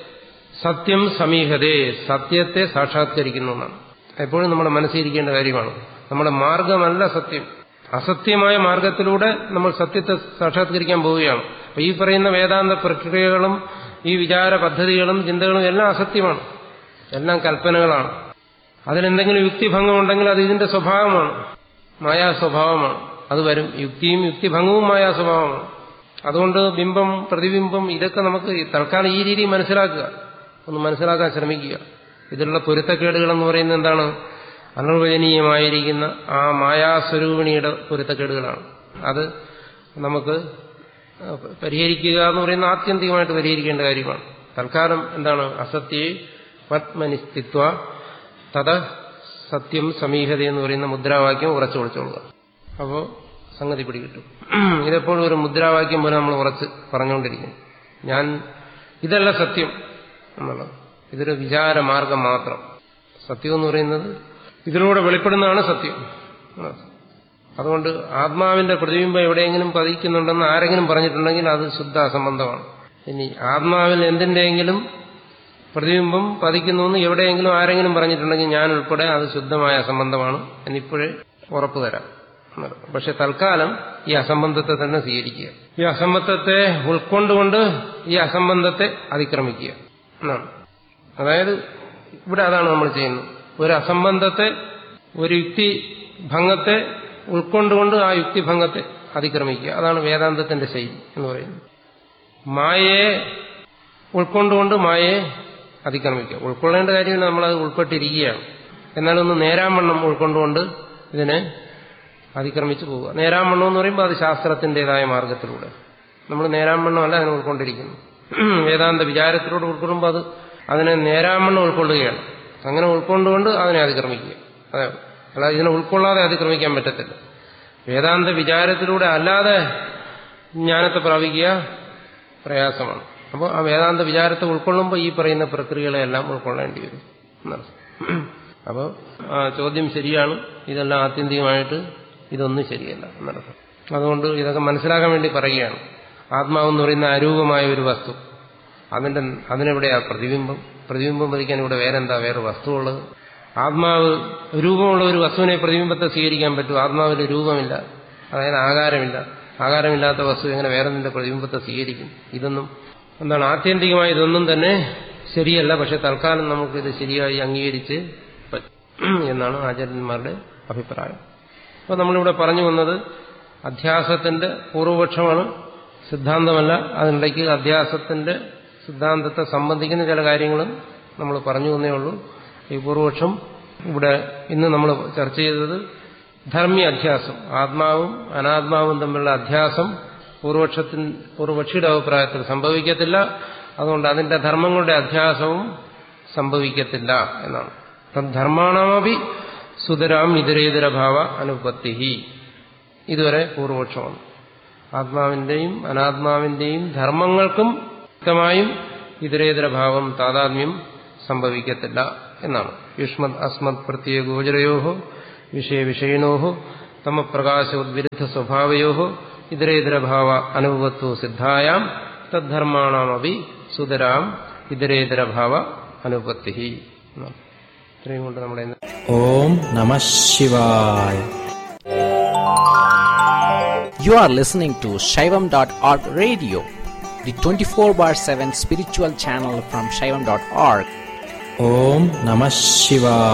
സത്യം സമീഹതേ സത്യത്തെ സാക്ഷാത്കരിക്കുന്നു എന്നാണ് എപ്പോഴും നമ്മുടെ മനസ്സിരിക്കേണ്ട കാര്യമാണ് നമ്മുടെ മാർഗമല്ല സത്യം അസത്യമായ മാർഗത്തിലൂടെ നമ്മൾ സത്യത്തെ സാക്ഷാത്കരിക്കാൻ പോവുകയാണ് അപ്പൊ ഈ പറയുന്ന വേദാന്ത പ്രക്രിയകളും ഈ വിചാര പദ്ധതികളും ചിന്തകളും എല്ലാം അസത്യമാണ് എല്ലാം കൽപ്പനകളാണ് അതിലെന്തെങ്കിലും യുക്തിഭംഗം ഉണ്ടെങ്കിൽ അത് ഇതിന്റെ സ്വഭാവമാണ് മായാ സ്വഭാവമാണ് അത് വരും യുക്തിയും യുക്തിഭംഗവും മായാ സ്വഭാവമാണ് അതുകൊണ്ട് ബിംബം പ്രതിബിംബം ഇതൊക്കെ നമുക്ക് തൽക്കാലം ഈ രീതി മനസ്സിലാക്കുക ഒന്ന് മനസ്സിലാക്കാൻ ശ്രമിക്കുക ഇതിലുള്ള പൊരുത്തക്കേടുകൾ എന്ന് പറയുന്നത് എന്താണ് അനിർവചനീയമായിരിക്കുന്ന ആ മായാസ്വരൂപിണിയുടെ പൊരുത്തക്കേടുകളാണ് അത് നമുക്ക് പരിഹരിക്കുക എന്ന് പറയുന്ന ആത്യന്തികമായിട്ട് പരിഹരിക്കേണ്ട കാര്യമാണ് തൽക്കാലം എന്താണ് അസത്യേ പത്മനിസ്തിത്വ തത സത്യം സമീഹത എന്ന് പറയുന്ന മുദ്രാവാക്യം ഉറച്ചു വിളിച്ചോളുക അപ്പോൾ സംഗതി പിടികിട്ടും ഇതെപ്പോഴും ഒരു മുദ്രാവാക്യം പോലെ നമ്മൾ ഉറച്ച് പറഞ്ഞുകൊണ്ടിരിക്കും ഞാൻ ഇതല്ല സത്യം എന്നുള്ളത് ഇതൊരു വിചാരമാർഗം മാത്രം സത്യം എന്ന് പറയുന്നത് ഇതിലൂടെ വെളിപ്പെടുന്നതാണ് സത്യം അതുകൊണ്ട് ആത്മാവിന്റെ പ്രതിബിംബം എവിടെയെങ്കിലും പതിക്കുന്നുണ്ടെന്ന് ആരെങ്കിലും പറഞ്ഞിട്ടുണ്ടെങ്കിൽ അത് ശുദ്ധ അസംബന്ധമാണ് ഇനി ആത്മാവിൽ എന്തിന്റെയെങ്കിലും പ്രതിബിംബം പതിക്കുന്നു എന്ന് എവിടെയെങ്കിലും ആരെങ്കിലും പറഞ്ഞിട്ടുണ്ടെങ്കിൽ ഞാൻ ഉൾപ്പെടെ അത് ശുദ്ധമായ അസംബന്ധമാണ് എന്നിപ്പോഴേ ഉറപ്പു തരാം പക്ഷെ തൽക്കാലം ഈ അസംബന്ധത്തെ തന്നെ സ്വീകരിക്കുക ഈ അസംബന്ധത്തെ ഉൾക്കൊണ്ടുകൊണ്ട് ഈ അസംബന്ധത്തെ അതിക്രമിക്കുക എന്നാണ് അതായത് ഇവിടെ അതാണ് നമ്മൾ ചെയ്യുന്നത് ഒരു അസംബന്ധത്തെ ഒരു യുക്തി ഭംഗത്തെ ഉൾക്കൊണ്ടുകൊണ്ട് ആ യുക്തിഭംഗത്തെ അതിക്രമിക്കുക അതാണ് വേദാന്തത്തിന്റെ ശൈലി എന്ന് പറയുന്നത് മായയെ ഉൾക്കൊണ്ടുകൊണ്ട് മായയെ അതിക്രമിക്കുക ഉൾക്കൊള്ളേണ്ട കാര്യമില്ല നമ്മളത് ഉൾപ്പെട്ടിരിക്കുകയാണ് എന്നാലൊന്ന് നേരാമണ്ണം ഉൾക്കൊണ്ടുകൊണ്ട് ഇതിനെ അതിക്രമിച്ചു പോവുക നേരാമണ്ണം എന്ന് പറയുമ്പോൾ അത് ശാസ്ത്രത്തിൻ്റെതായ മാർഗത്തിലൂടെ നമ്മൾ നേരാമണ്ണമല്ല അതിനെ ഉൾക്കൊണ്ടിരിക്കുന്നു വേദാന്ത വിചാരത്തിലൂടെ ഉൾക്കൊള്ളുമ്പോൾ അത് അതിനെ നേരാമണ്ണം ഉൾക്കൊള്ളുകയാണ് അങ്ങനെ ഉൾക്കൊണ്ടുകൊണ്ട് അതിനെ അതിക്രമിക്കുക അതെ അല്ലാതെ ഇതിനെ ഉൾക്കൊള്ളാതെ അതിക്രമിക്കാൻ പറ്റത്തില്ല വേദാന്ത വിചാരത്തിലൂടെ അല്ലാതെ ജ്ഞാനത്തെ പ്രാപിക്കുക പ്രയാസമാണ് അപ്പോൾ ആ വേദാന്ത വിചാരത്തെ ഉൾക്കൊള്ളുമ്പോൾ ഈ പറയുന്ന പ്രക്രിയകളെല്ലാം ഉൾക്കൊള്ളേണ്ടി വരും എന്നർത്ഥം അപ്പോൾ ആ ചോദ്യം ശരിയാണ് ഇതെല്ലാം ആത്യന്തികമായിട്ട് ഇതൊന്നും ശരിയല്ല എന്നർത്ഥം അതുകൊണ്ട് ഇതൊക്കെ മനസ്സിലാക്കാൻ വേണ്ടി പറയുകയാണ് ആത്മാവെന്ന് പറയുന്ന അരൂപമായ ഒരു വസ്തു അതിന്റെ അതിനെവിടെയാ പ്രതിബിംബം പ്രതിബിംബം പതിക്കാൻ ഇവിടെ വേറെന്താ വേറെ വസ്തുവുള്ളത് ആത്മാവ് രൂപമുള്ള ഒരു വസ്തുവിനെ പ്രതിബിംബത്തെ സ്വീകരിക്കാൻ പറ്റും ആത്മാവിൽ രൂപമില്ല അതായത് ആകാരമില്ല ആകാരമില്ലാത്ത വസ്തു എങ്ങനെ വേറെ നിന്റെ പ്രതിബിംബത്തെ സ്വീകരിക്കും ഇതൊന്നും എന്താണ് ആത്യന്തികമായി ഇതൊന്നും തന്നെ ശരിയല്ല പക്ഷെ തൽക്കാലം നമുക്കിത് ശരിയായി അംഗീകരിച്ച് പറ്റും എന്നാണ് ആചാര്യന്മാരുടെ അഭിപ്രായം അപ്പോൾ നമ്മളിവിടെ പറഞ്ഞു വന്നത് അധ്യാസത്തിന്റെ പൂർവപക്ഷമാണ് സിദ്ധാന്തമല്ല അതിനിടയ്ക്ക് അധ്യാസത്തിന്റെ സിദ്ധാന്തത്തെ സംബന്ധിക്കുന്ന ചില കാര്യങ്ങളും നമ്മൾ പറഞ്ഞു തന്നേ ഉള്ളൂ ഈ പൂർവപക്ഷം ഇവിടെ ഇന്ന് നമ്മൾ ചർച്ച ചെയ്തത് ധർമ്മീയ അധ്യാസം ആത്മാവും അനാത്മാവും തമ്മിലുള്ള അധ്യാസം പൂർവപക്ഷത്തിൻ പൂർവപക്ഷിയുടെ അഭിപ്രായത്തിൽ സംഭവിക്കത്തില്ല അതുകൊണ്ട് അതിന്റെ ധർമ്മങ്ങളുടെ അധ്യാസവും സംഭവിക്കത്തില്ല എന്നാണ് ധർമാണമപി സുതരാം ഇതരേതരഭാവ അനുപത്തി ഇതുവരെ പൂർവപക്ഷമാണ് ആത്മാവിന്റെയും അനാത്മാവിന്റെയും ധർമ്മങ്ങൾക്കും വ്യക്തമായും ഇതരേതരഭാവം താതാത്മ്യം സംഭവിക്കത്തില്ല എന്നാണ് യുഷ്മത് അസ്മത് പ്രത്യേക ഗോചരയോഹോ വിഷയ വിഷയിണോ തമപ്രകാശോദ്വിരുദ്ധ സ്വഭാവയോ ഇതരേതരഭാവ അനുഭവത്വ സിദ്ധായാം തദ്ധർമാണമപി സുതരാം ഇതരേതരഭാവ അനുപത്തി ഇത്രയും കൊണ്ട് നമ്മുടെ ഇന്ന് ഓം നമ ശിവായ You are listening to Shaivam.org radio, the 24 bar 7 spiritual channel from Shaivam.org. Om Namah Shivaya.